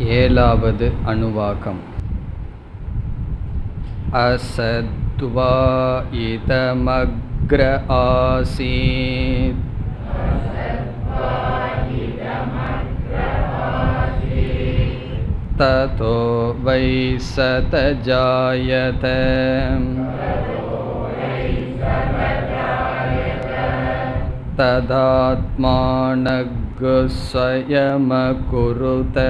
ஏழாவது அணுவாகம் असद्वा इदमग्र आसीत् ततो वै सतजायत तदात्मानग् स्वयमकुरुत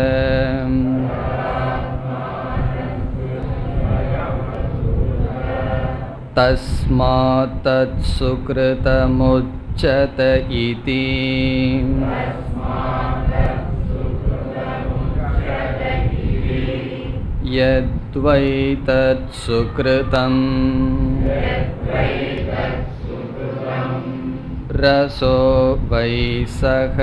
तस्मात् तत्सुकृतमुच्यत इति यद्वै तत्सुकृतम् रसो वै सः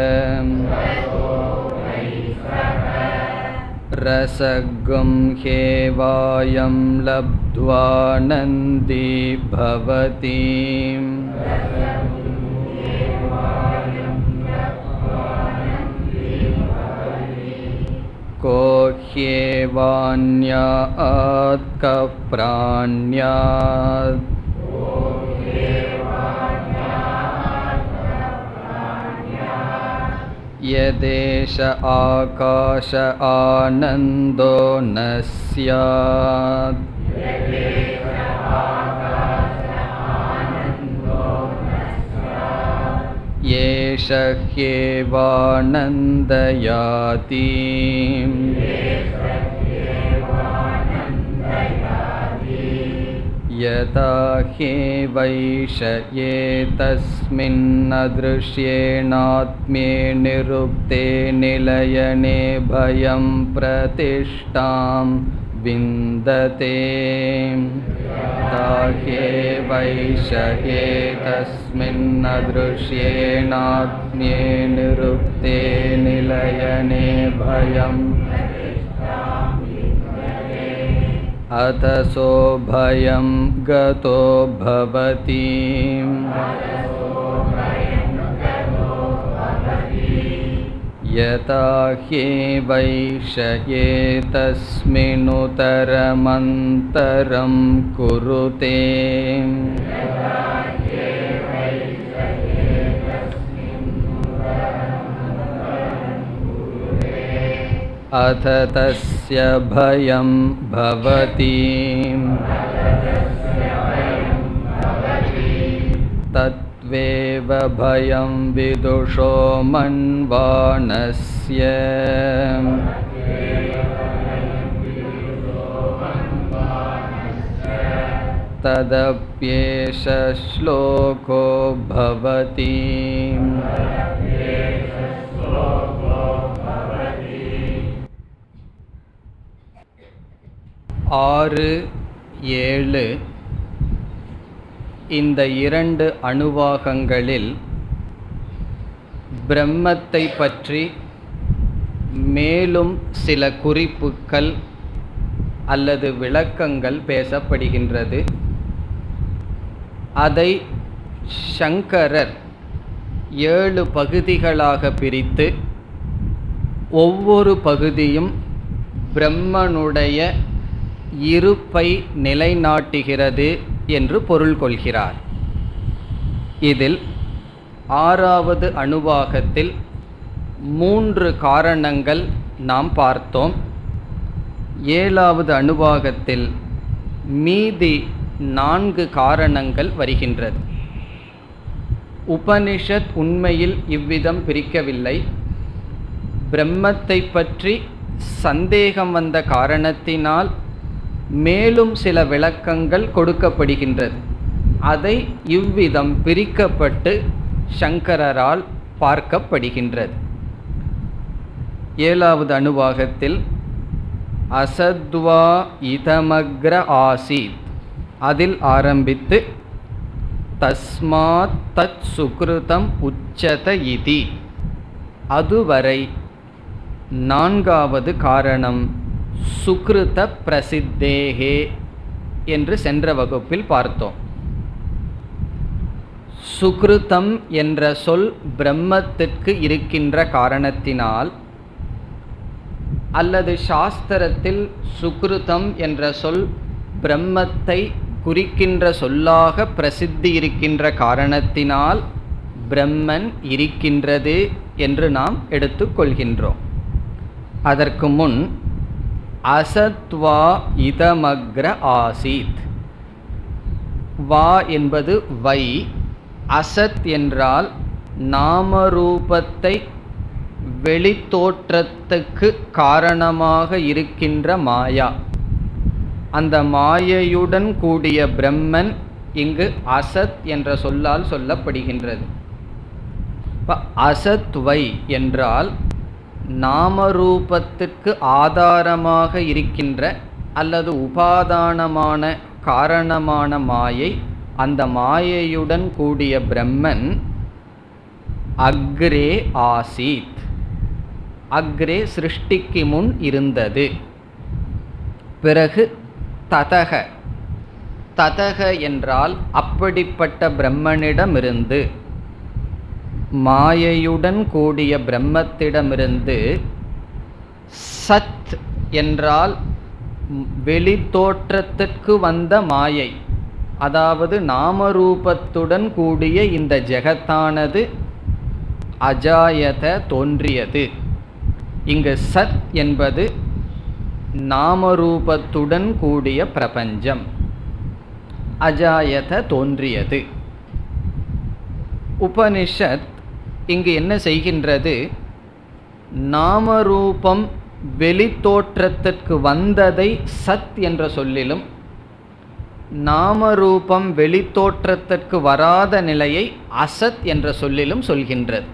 रसगुं ह्येवायं लब्ध्वा नन्दी भवति को ह्येवान्यात् कः प्राण्यात् यदेश आकाश आनन्दो न स्यात् एष ह्येवानन्दयाति यथा ह्येवैष एतस्मिन्नदृश्येणात्म्ये निरुक्ते निलयने भयं प्रतिष्ठां विन्दते ह्येवैष एतस्मिन्नदृश्येणात्म्ये निरुक्ते निलयने भयम् अथ सोऽभयं गतो भवति यथा ह्येवैष एतस्मिन्नुतरमन्तरं कुरुते अथ तस्य भयं भवति तत्त्वेव भयं विदुषो मन्वानस्य तदप्येष श्लोको भवति ஆறு ஏழு இந்த இரண்டு அணுவாகங்களில் பிரம்மத்தை பற்றி மேலும் சில குறிப்புகள் அல்லது விளக்கங்கள் பேசப்படுகின்றது அதை சங்கரர் ஏழு பகுதிகளாக பிரித்து ஒவ்வொரு பகுதியும் பிரம்மனுடைய இருப்பை நிலைநாட்டுகிறது என்று பொருள் கொள்கிறார் இதில் ஆறாவது அணுவாகத்தில் மூன்று காரணங்கள் நாம் பார்த்தோம் ஏழாவது அணுவாகத்தில் மீதி நான்கு காரணங்கள் வருகின்றது உபனிஷத் உண்மையில் இவ்விதம் பிரிக்கவில்லை பிரம்மத்தை பற்றி சந்தேகம் வந்த காரணத்தினால் மேலும் சில விளக்கங்கள் கொடுக்கப்படுகின்றது அதை இவ்விதம் பிரிக்கப்பட்டு சங்கரரால் பார்க்கப்படுகின்றது ஏழாவது அணுவாகத்தில் அசத்வா இதமக்ர ஆசீத் அதில் ஆரம்பித்து தஸ்மாத் தத் சுக்ருதம் உச்சத இதி அதுவரை நான்காவது காரணம் சுக்ருத பிரசித்தேகே என்று சென்ற வகுப்பில் பார்த்தோம் சுக்ருதம் என்ற சொல் பிரம்மத்திற்கு இருக்கின்ற காரணத்தினால் அல்லது சாஸ்திரத்தில் சுக்ருதம் என்ற சொல் பிரம்மத்தை குறிக்கின்ற சொல்லாக பிரசித்தி இருக்கின்ற காரணத்தினால் பிரம்மன் இருக்கின்றது என்று நாம் எடுத்துக்கொள்கின்றோம் அதற்கு முன் அசத்வா இதமக்ர ஆசீத் வா என்பது வை அசத் என்றால் நாமரூபத்தை வெளித்தோற்றத்துக்கு காரணமாக இருக்கின்ற மாயா அந்த மாயையுடன் கூடிய பிரம்மன் இங்கு அசத் என்ற சொல்லால் சொல்லப்படுகின்றது இப்ப அசத்வை என்றால் நாமரூபத்திற்கு ஆதாரமாக இருக்கின்ற அல்லது உபாதானமான காரணமான மாயை அந்த மாயையுடன் கூடிய பிரம்மன் அக்ரே ஆசீத் அக்ரே சிருஷ்டிக்கு முன் இருந்தது பிறகு ததக ததக என்றால் அப்படிப்பட்ட பிரம்மனிடமிருந்து மாயையுடன் கூடிய பிரம்மத்திடமிருந்து சத் என்றால் வெளித்தோற்றத்திற்கு வந்த மாயை அதாவது நாமரூபத்துடன் கூடிய இந்த ஜெகத்தானது அஜாயத தோன்றியது இங்கு சத் என்பது நாமரூபத்துடன் கூடிய பிரபஞ்சம் அஜாயத தோன்றியது உபனிஷத் இங்கு என்ன செய்கின்றது நாமரூபம் வெளித்தோற்றத்திற்கு வந்ததை சத் என்ற சொல்லிலும் நாமரூபம் வெளித்தோற்றத்திற்கு வராத நிலையை அசத் என்ற சொல்லிலும் சொல்கின்றது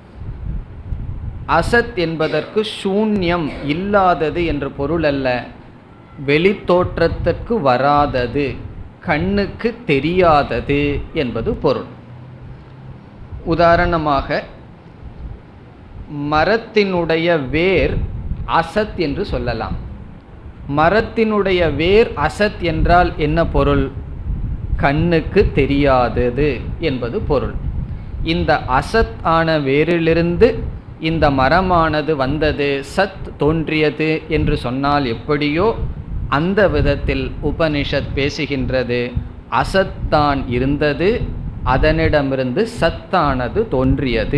அசத் என்பதற்கு சூன்யம் இல்லாதது என்று பொருள் அல்ல வெளித்தோற்றத்திற்கு வராதது கண்ணுக்கு தெரியாதது என்பது பொருள் உதாரணமாக மரத்தினுடைய வேர் அசத் என்று சொல்லலாம் மரத்தினுடைய வேர் அசத் என்றால் என்ன பொருள் கண்ணுக்கு தெரியாதது என்பது பொருள் இந்த அசத் ஆன வேரிலிருந்து இந்த மரமானது வந்தது சத் தோன்றியது என்று சொன்னால் எப்படியோ அந்த விதத்தில் உபனிஷத் பேசுகின்றது அசத்தான் இருந்தது அதனிடமிருந்து சத்தானது தோன்றியது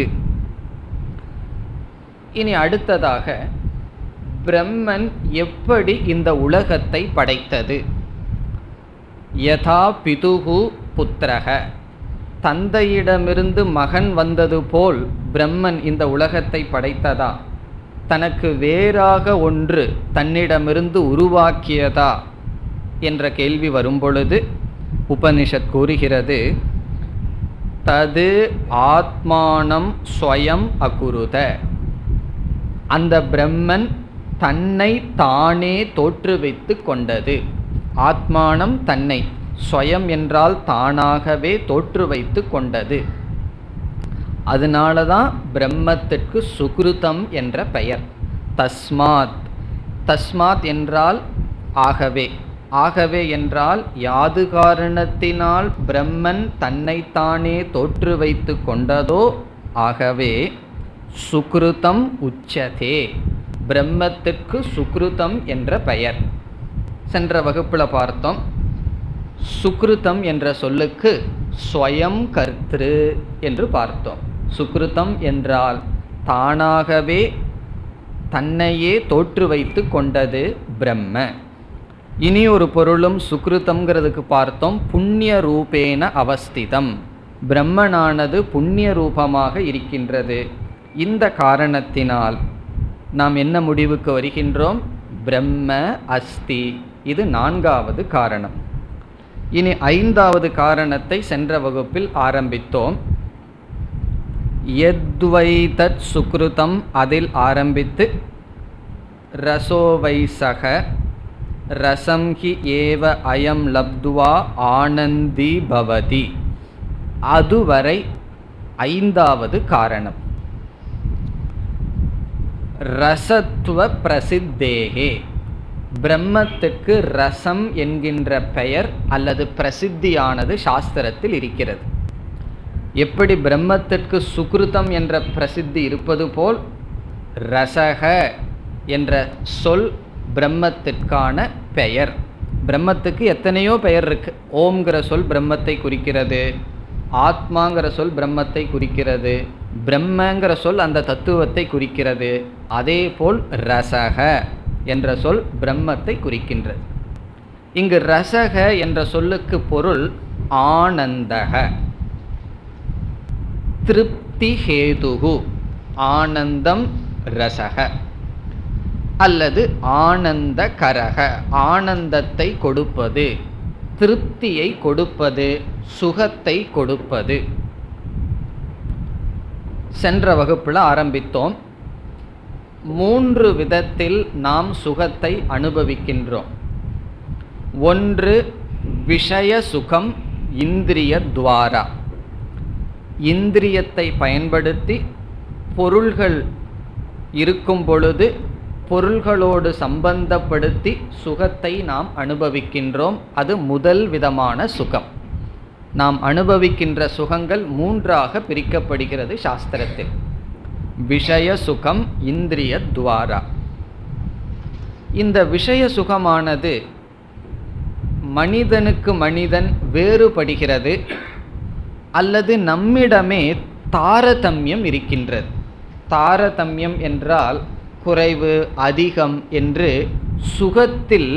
இனி அடுத்ததாக பிரம்மன் எப்படி இந்த உலகத்தை படைத்தது யதா பிதுகு புத்திரக தந்தையிடமிருந்து மகன் வந்தது போல் பிரம்மன் இந்த உலகத்தை படைத்ததா தனக்கு வேறாக ஒன்று தன்னிடமிருந்து உருவாக்கியதா என்ற கேள்வி வரும்பொழுது உபனிஷத் கூறுகிறது தது ஆத்மானம் ஸ்வயம் அகுருத அந்த பிரம்மன் தன்னை தானே தோற்றுவித்து கொண்டது ஆத்மானம் தன்னை ஸ்வயம் என்றால் தானாகவே தோற்று வைத்து கொண்டது அதனால தான் பிரம்மத்திற்கு சுக்ருதம் என்ற பெயர் தஸ்மாத் தஸ்மாத் என்றால் ஆகவே ஆகவே என்றால் யாது காரணத்தினால் பிரம்மன் தன்னைத்தானே தோற்று வைத்து கொண்டதோ ஆகவே சுக்ருதம் உச்சதே பிரம்மத்திற்கு சுக்ருதம் என்ற பெயர் சென்ற வகுப்பில் பார்த்தோம் சுக்ருதம் என்ற சொல்லுக்கு ஸ்வயம் கர்த்திரு என்று பார்த்தோம் சுக்ருதம் என்றால் தானாகவே தன்னையே தோற்று வைத்து கொண்டது பிரம்ம இனி ஒரு பொருளும் சுக்ருதம்ங்கிறதுக்கு பார்த்தோம் புண்ணிய ரூபேன அவஸ்திதம் பிரம்மனானது புண்ணிய ரூபமாக இருக்கின்றது இந்த காரணத்தினால் நாம் என்ன முடிவுக்கு வருகின்றோம் பிரம்ம அஸ்தி இது நான்காவது காரணம் இனி ஐந்தாவது காரணத்தை சென்ற வகுப்பில் ஆரம்பித்தோம் எத்வை தத் சுக்ருதம் அதில் ஆரம்பித்து ரசோவைசக ரசம் ஹி ஏவ அயம் லப்துவா ஆனந்தி பவதி அதுவரை ஐந்தாவது காரணம் ரசத்துவ பிரசித்தேகே பிரம்மத்துக்கு ரசம் என்கின்ற பெயர் அல்லது பிரசித்தியானது சாஸ்திரத்தில் இருக்கிறது எப்படி பிரம்மத்திற்கு சுக்ருதம் என்ற பிரசித்தி இருப்பது போல் ரசக என்ற சொல் பிரம்மத்திற்கான பெயர் பிரம்மத்துக்கு எத்தனையோ பெயர் இருக்கு ஓம்ங்கிற சொல் பிரம்மத்தை குறிக்கிறது ஆத்மாங்கிற சொல் பிரம்மத்தை குறிக்கிறது பிரம்மங்கிற சொல் அந்த தத்துவத்தை குறிக்கிறது அதே போல் ரசக என்ற சொல் பிரம்மத்தை குறிக்கின்றது இங்கு ரசக என்ற சொல்லுக்கு பொருள் ஆனந்தக திருப்தி ஹேதுகு ஆனந்தம் ரசக அல்லது ஆனந்த கரக ஆனந்தத்தை கொடுப்பது திருப்தியை கொடுப்பது சுகத்தை கொடுப்பது சென்ற வகுப்பில் ஆரம்பித்தோம் மூன்று விதத்தில் நாம் சுகத்தை அனுபவிக்கின்றோம் ஒன்று விஷய சுகம் இந்திரிய துவாரா இந்திரியத்தை பயன்படுத்தி பொருள்கள் இருக்கும் பொழுது பொருள்களோடு சம்பந்தப்படுத்தி சுகத்தை நாம் அனுபவிக்கின்றோம் அது முதல் விதமான சுகம் நாம் அனுபவிக்கின்ற சுகங்கள் மூன்றாக பிரிக்கப்படுகிறது சாஸ்திரத்தில் விஷய சுகம் இந்திரிய துவாரா இந்த விஷய சுகமானது மனிதனுக்கு மனிதன் வேறுபடுகிறது அல்லது நம்மிடமே தாரதமியம் இருக்கின்றது தாரதமியம் என்றால் குறைவு அதிகம் என்று சுகத்தில்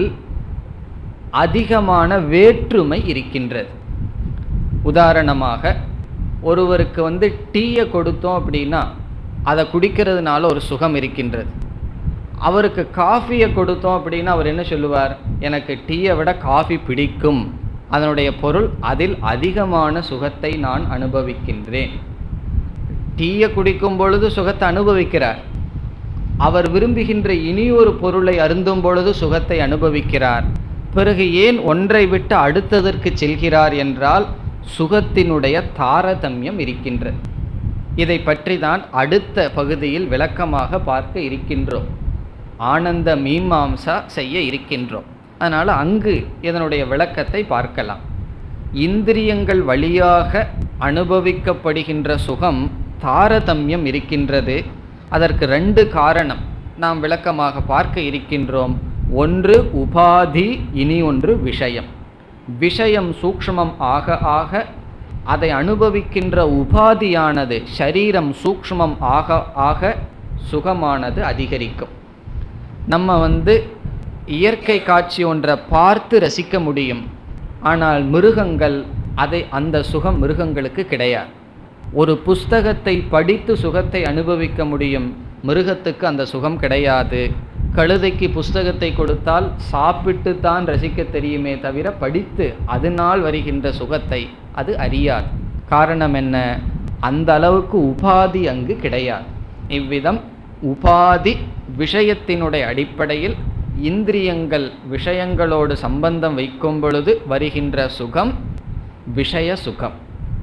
அதிகமான வேற்றுமை இருக்கின்றது உதாரணமாக ஒருவருக்கு வந்து டீயை கொடுத்தோம் அப்படின்னா அதை குடிக்கிறதுனால ஒரு சுகம் இருக்கின்றது அவருக்கு காஃபியை கொடுத்தோம் அப்படின்னா அவர் என்ன சொல்லுவார் எனக்கு டீயை விட காஃபி பிடிக்கும் அதனுடைய பொருள் அதில் அதிகமான சுகத்தை நான் அனுபவிக்கின்றேன் டீயை குடிக்கும் பொழுது சுகத்தை அனுபவிக்கிறார் அவர் விரும்புகின்ற இனியொரு பொருளை அருந்தும் பொழுது சுகத்தை அனுபவிக்கிறார் பிறகு ஏன் ஒன்றை விட்டு அடுத்ததற்கு செல்கிறார் என்றால் சுகத்தினுடைய தாரதமியம் இருக்கின்றது இதை பற்றி தான் அடுத்த பகுதியில் விளக்கமாக பார்க்க இருக்கின்றோம் ஆனந்த மீமாம்சா செய்ய இருக்கின்றோம் அதனால் அங்கு இதனுடைய விளக்கத்தை பார்க்கலாம் இந்திரியங்கள் வழியாக அனுபவிக்கப்படுகின்ற சுகம் தாரதமியம் இருக்கின்றது அதற்கு ரெண்டு காரணம் நாம் விளக்கமாக பார்க்க இருக்கின்றோம் ஒன்று உபாதி இனி ஒன்று விஷயம் விஷயம் சூக்ஷ்மம் ஆக ஆக அதை அனுபவிக்கின்ற உபாதியானது ஷரீரம் சூக்ஷ்மம் ஆக ஆக சுகமானது அதிகரிக்கும் நம்ம வந்து இயற்கை காட்சி ஒன்றை பார்த்து ரசிக்க முடியும் ஆனால் மிருகங்கள் அதை அந்த சுகம் மிருகங்களுக்கு கிடையாது ஒரு புஸ்தகத்தை படித்து சுகத்தை அனுபவிக்க முடியும் மிருகத்துக்கு அந்த சுகம் கிடையாது கழுதைக்கு புஸ்தகத்தை கொடுத்தால் சாப்பிட்டு தான் ரசிக்க தெரியுமே தவிர படித்து அதனால் வருகின்ற சுகத்தை அது அறியாது காரணம் என்ன அந்த அளவுக்கு உபாதி அங்கு கிடையாது இவ்விதம் உபாதி விஷயத்தினுடைய அடிப்படையில் இந்திரியங்கள் விஷயங்களோடு சம்பந்தம் வைக்கும் பொழுது வருகின்ற சுகம் விஷய சுகம்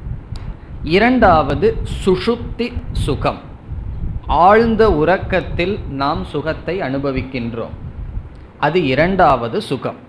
இரண்டாவது சுஷுப்தி சுகம் ஆழ்ந்த உறக்கத்தில் நாம் சுகத்தை அனுபவிக்கின்றோம் அது இரண்டாவது சுகம்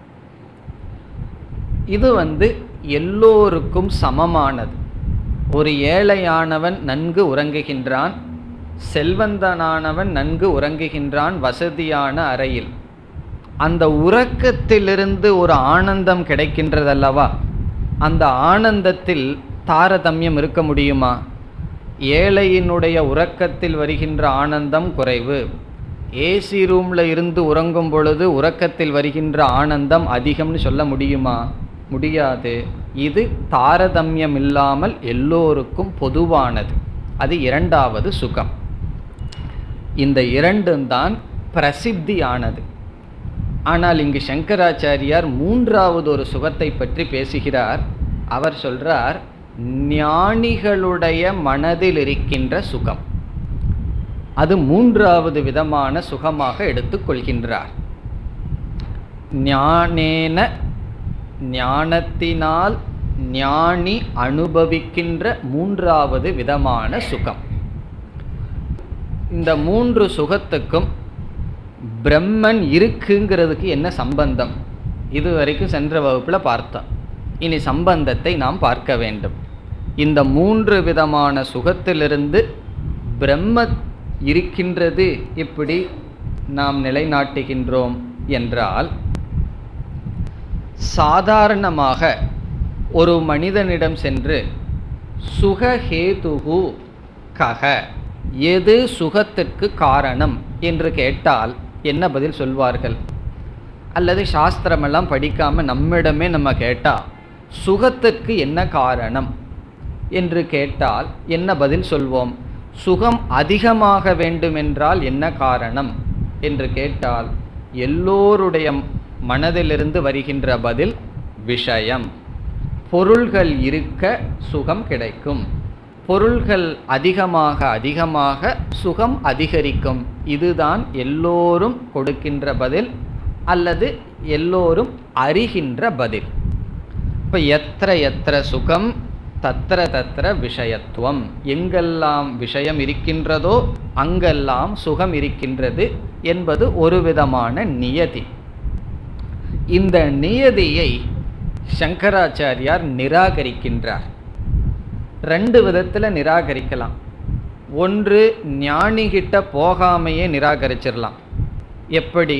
இது வந்து எல்லோருக்கும் சமமானது ஒரு ஏழையானவன் நன்கு உறங்குகின்றான் செல்வந்தனானவன் நன்கு உறங்குகின்றான் வசதியான அறையில் அந்த உறக்கத்திலிருந்து ஒரு ஆனந்தம் கிடைக்கின்றதல்லவா அந்த ஆனந்தத்தில் தாரதமியம் இருக்க முடியுமா ஏழையினுடைய உறக்கத்தில் வருகின்ற ஆனந்தம் குறைவு ஏசி ரூமில் இருந்து உறங்கும் பொழுது உறக்கத்தில் வருகின்ற ஆனந்தம் அதிகம்னு சொல்ல முடியுமா முடியாது இது தாரதமியம் இல்லாமல் எல்லோருக்கும் பொதுவானது அது இரண்டாவது சுகம் இந்த இரண்டும் தான் பிரசித்தியானது ஆனால் இங்கு சங்கராச்சாரியார் மூன்றாவது ஒரு சுகத்தை பற்றி பேசுகிறார் அவர் சொல்றார் ஞானிகளுடைய மனதில் இருக்கின்ற சுகம் அது மூன்றாவது விதமான சுகமாக எடுத்துக்கொள்கின்றார் ஞானேன ஞானத்தினால் ஞானி அனுபவிக்கின்ற மூன்றாவது விதமான சுகம் இந்த மூன்று சுகத்துக்கும் பிரம்மன் இருக்குங்கிறதுக்கு என்ன சம்பந்தம் இது வரைக்கும் சென்ற வகுப்பில் பார்த்தோம் இனி சம்பந்தத்தை நாம் பார்க்க வேண்டும் இந்த மூன்று விதமான சுகத்திலிருந்து பிரம்ம இருக்கின்றது இப்படி நாம் நிலைநாட்டுகின்றோம் என்றால் சாதாரணமாக ஒரு மனிதனிடம் சென்று சுகஹேதுகு கக எது சுகத்திற்கு காரணம் என்று கேட்டால் என்ன பதில் சொல்வார்கள் அல்லது சாஸ்திரமெல்லாம் படிக்காம நம்மிடமே நம்ம கேட்டா சுகத்திற்கு என்ன காரணம் என்று கேட்டால் என்ன பதில் சொல்வோம் சுகம் அதிகமாக வேண்டுமென்றால் என்ன காரணம் என்று கேட்டால் எல்லோருடைய மனதிலிருந்து வருகின்ற பதில் விஷயம் பொருள்கள் இருக்க சுகம் கிடைக்கும் பொருள்கள் அதிகமாக அதிகமாக சுகம் அதிகரிக்கும் இதுதான் எல்லோரும் கொடுக்கின்ற பதில் அல்லது எல்லோரும் அறிகின்ற பதில் இப்போ எத்திர எத்திர சுகம் தத்திர தத்திர விஷயத்துவம் எங்கெல்லாம் விஷயம் இருக்கின்றதோ அங்கெல்லாம் சுகம் இருக்கின்றது என்பது ஒரு விதமான நியதி இந்த நியதியை சங்கராச்சாரியார் நிராகரிக்கின்றார் ரெண்டு விதத்தில் நிராகரிக்கலாம் ஒன்று ஞானிகிட்ட போகாமையே நிராகரிச்சிடலாம் எப்படி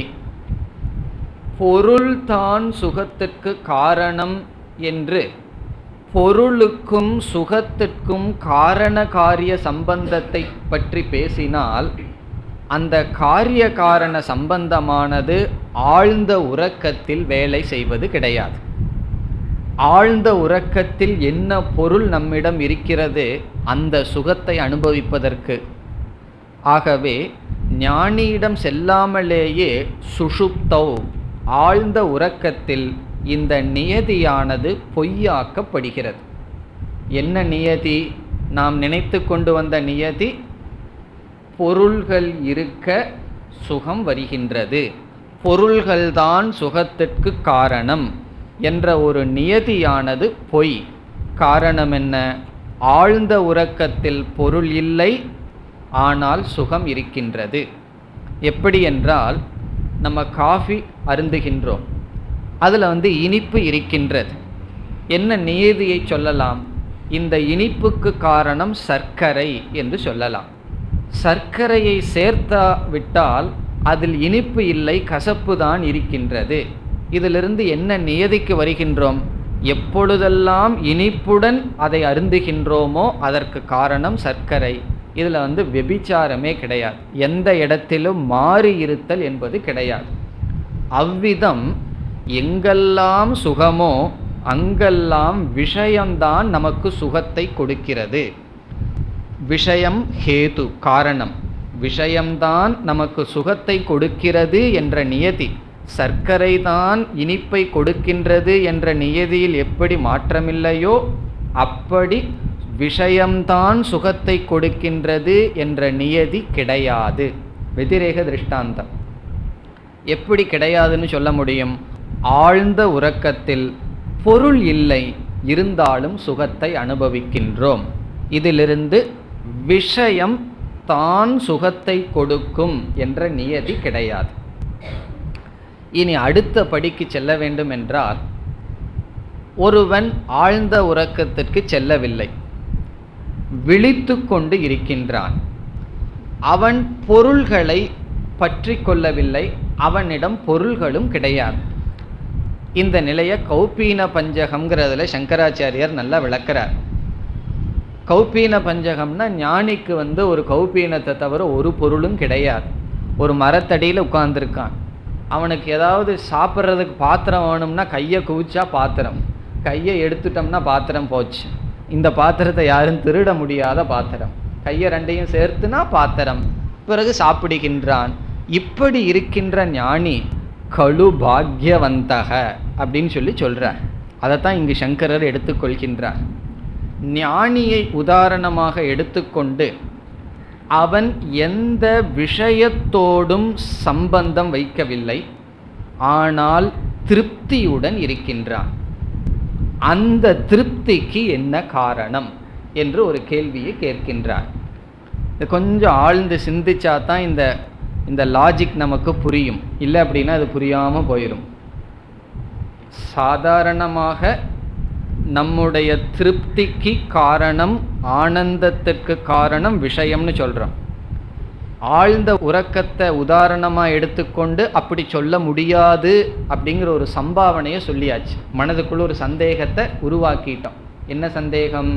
பொருள்தான் சுகத்திற்கு காரணம் என்று பொருளுக்கும் சுகத்திற்கும் காரண காரிய சம்பந்தத்தை பற்றி பேசினால் அந்த காரிய காரண சம்பந்தமானது ஆழ்ந்த உறக்கத்தில் வேலை செய்வது கிடையாது ஆழ்ந்த உறக்கத்தில் என்ன பொருள் நம்மிடம் இருக்கிறது அந்த சுகத்தை அனுபவிப்பதற்கு ஆகவே ஞானியிடம் செல்லாமலேயே சுஷுப்தௌ ஆழ்ந்த உறக்கத்தில் இந்த நியதியானது பொய்யாக்கப்படுகிறது என்ன நியதி நாம் நினைத்து கொண்டு வந்த நியதி பொருள்கள் இருக்க சுகம் வருகின்றது பொருள்கள்தான் சுகத்திற்கு காரணம் என்ற ஒரு நியதியானது பொய் காரணம் என்ன ஆழ்ந்த உறக்கத்தில் பொருள் இல்லை ஆனால் சுகம் இருக்கின்றது எப்படி என்றால் நம்ம காஃபி அருந்துகின்றோம் அதில் வந்து இனிப்பு இருக்கின்றது என்ன நியதியை சொல்லலாம் இந்த இனிப்புக்கு காரணம் சர்க்கரை என்று சொல்லலாம் சர்க்கரையை சேர்த்தா விட்டால் அதில் இனிப்பு இல்லை கசப்பு தான் இருக்கின்றது இதிலிருந்து என்ன நியதிக்கு வருகின்றோம் எப்பொழுதெல்லாம் இனிப்புடன் அதை அருந்துகின்றோமோ அதற்கு காரணம் சர்க்கரை இதில் வந்து வெபிச்சாரமே கிடையாது எந்த இடத்திலும் மாறி இருத்தல் என்பது கிடையாது அவ்விதம் எங்கெல்லாம் சுகமோ அங்கெல்லாம் விஷயம்தான் நமக்கு சுகத்தை கொடுக்கிறது விஷயம் ஹேது காரணம் விஷயம்தான் நமக்கு சுகத்தை கொடுக்கிறது என்ற நியதி சர்க்கரை தான் இனிப்பை கொடுக்கின்றது என்ற நியதியில் எப்படி மாற்றமில்லையோ அப்படி விஷயம்தான் சுகத்தை கொடுக்கின்றது என்ற நியதி கிடையாது வெதிரேக திருஷ்டாந்தம் எப்படி கிடையாதுன்னு சொல்ல முடியும் ஆழ்ந்த உறக்கத்தில் பொருள் இல்லை இருந்தாலும் சுகத்தை அனுபவிக்கின்றோம் இதிலிருந்து விஷயம் தான் சுகத்தை கொடுக்கும் என்ற நியதி கிடையாது இனி அடுத்த படிக்கு செல்ல வேண்டும் என்றால் ஒருவன் ஆழ்ந்த உறக்கத்திற்கு செல்லவில்லை விழித்து கொண்டு இருக்கின்றான் அவன் பொருள்களை பற்றி கொள்ளவில்லை அவனிடம் பொருள்களும் கிடையாது இந்த நிலையை கௌப்பீன பஞ்சகம்ங்கிறதுல சங்கராச்சாரியார் நல்லா விளக்குறார் கௌப்பீன பஞ்சகம்னா ஞானிக்கு வந்து ஒரு கௌப்பீனத்தை தவிர ஒரு பொருளும் கிடையாது ஒரு மரத்தடியில் உட்கார்ந்துருக்கான் அவனுக்கு ஏதாவது சாப்பிட்றதுக்கு பாத்திரம் வேணும்னா கையை குவிச்சா பாத்திரம் கையை எடுத்துட்டோம்னா பாத்திரம் போச்சு இந்த பாத்திரத்தை யாரும் திருட முடியாத பாத்திரம் கையை ரெண்டையும் சேர்த்துனா பாத்திரம் பிறகு சாப்பிடுகின்றான் இப்படி இருக்கின்ற ஞானி கழு பாக்யவந்தக அப்படின்னு சொல்லி சொல்றார் அதைத்தான் இங்கு சங்கரர் எடுத்துக்கொள்கின்றார் ஞானியை உதாரணமாக எடுத்துக்கொண்டு அவன் எந்த விஷயத்தோடும் சம்பந்தம் வைக்கவில்லை ஆனால் திருப்தியுடன் இருக்கின்றான் அந்த திருப்திக்கு என்ன காரணம் என்று ஒரு கேள்வியை கேட்கின்றார் இது கொஞ்சம் ஆழ்ந்து சிந்திச்சா தான் இந்த இந்த லாஜிக் நமக்கு புரியும் இல்லை அப்படின்னா அது புரியாமல் போயிடும் சாதாரணமாக நம்முடைய திருப்திக்கு காரணம் ஆனந்தத்திற்கு காரணம் விஷயம்னு சொல்கிறோம் ஆழ்ந்த உறக்கத்தை உதாரணமாக எடுத்துக்கொண்டு அப்படி சொல்ல முடியாது அப்படிங்கிற ஒரு சம்பாவனையை சொல்லியாச்சு மனதுக்குள்ள ஒரு சந்தேகத்தை உருவாக்கிட்டோம் என்ன சந்தேகம்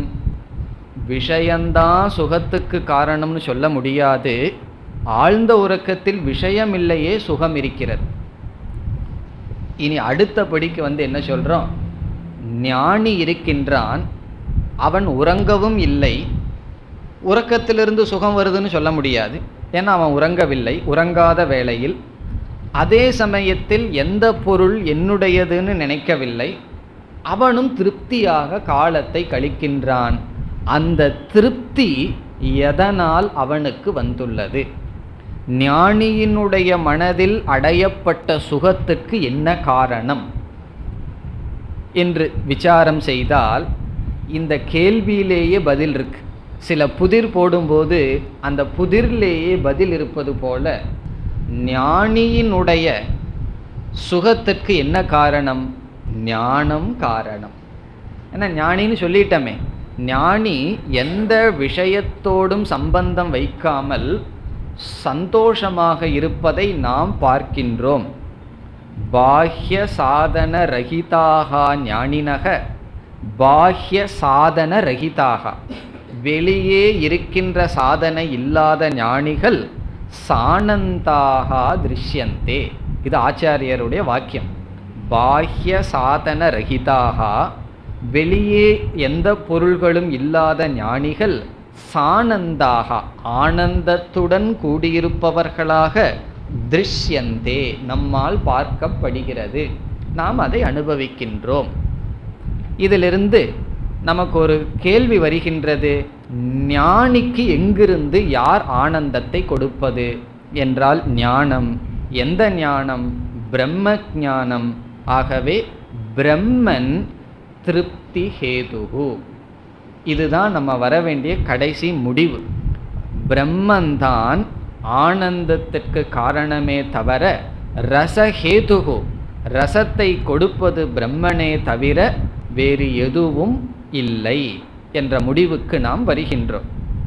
விஷயந்தான் சுகத்துக்கு காரணம்னு சொல்ல முடியாது ஆழ்ந்த உறக்கத்தில் விஷயம் இல்லையே சுகம் இருக்கிறது இனி அடுத்த படிக்கு வந்து என்ன சொல்றோம் ஞானி இருக்கின்றான் அவன் உறங்கவும் இல்லை உறக்கத்திலிருந்து சுகம் வருதுன்னு சொல்ல முடியாது ஏன்னா அவன் உறங்கவில்லை உறங்காத வேளையில் அதே சமயத்தில் எந்த பொருள் என்னுடையதுன்னு நினைக்கவில்லை அவனும் திருப்தியாக காலத்தை கழிக்கின்றான் அந்த திருப்தி எதனால் அவனுக்கு வந்துள்ளது ஞானியினுடைய மனதில் அடையப்பட்ட சுகத்துக்கு என்ன காரணம் என்று விசாரம் செய்தால் இந்த கேள்வியிலேயே பதில் இருக்கு சில புதிர் போடும்போது அந்த புதிரிலேயே பதில் இருப்பது போல ஞானியினுடைய சுகத்திற்கு என்ன காரணம் ஞானம் காரணம் ஏன்னா ஞானின்னு சொல்லிட்டமே ஞானி எந்த விஷயத்தோடும் சம்பந்தம் வைக்காமல் சந்தோஷமாக இருப்பதை நாம் பார்க்கின்றோம் பாஹ்ய சாதன ரகிதாக ஞானினக பாஹ்ய சாதன ரகிதாக வெளியே இருக்கின்ற சாதனை இல்லாத ஞானிகள் சானந்தாக திருஷ்யந்தே இது ஆச்சாரியருடைய வாக்கியம் பாஹ்ய சாதன ரகிதாக வெளியே எந்த பொருள்களும் இல்லாத ஞானிகள் சானந்தாக ஆனந்தத்துடன் கூடியிருப்பவர்களாக திருஷ்யந்தே நம்மால் பார்க்கப்படுகிறது நாம் அதை அனுபவிக்கின்றோம் இதிலிருந்து நமக்கு ஒரு கேள்வி வருகின்றது ஞானிக்கு எங்கிருந்து யார் ஆனந்தத்தை கொடுப்பது என்றால் ஞானம் எந்த ஞானம் பிரம்ம ஞானம் ஆகவே பிரம்மன் திருப்தி ஹேதுகு இதுதான் நம்ம வர வேண்டிய கடைசி முடிவு பிரம்மன்தான் ஆனந்தத்திற்கு காரணமே தவிர ரசஹேதுகு ரசத்தை கொடுப்பது பிரம்மனே தவிர வேறு எதுவும் இல்லை என்ற முடிவுக்கு நாம் வருகின்றோம்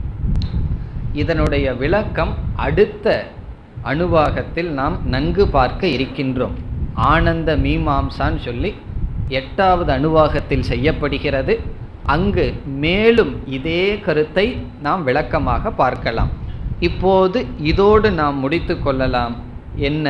இதனுடைய விளக்கம் அடுத்த அணுவாகத்தில் நாம் நன்கு பார்க்க இருக்கின்றோம் ஆனந்த மீமாம்சான்னு சொல்லி எட்டாவது அணுவாகத்தில் செய்யப்படுகிறது அங்கு மேலும் இதே கருத்தை நாம் விளக்கமாக பார்க்கலாம் இப்போது இதோடு நாம் முடித்து கொள்ளலாம் என்ன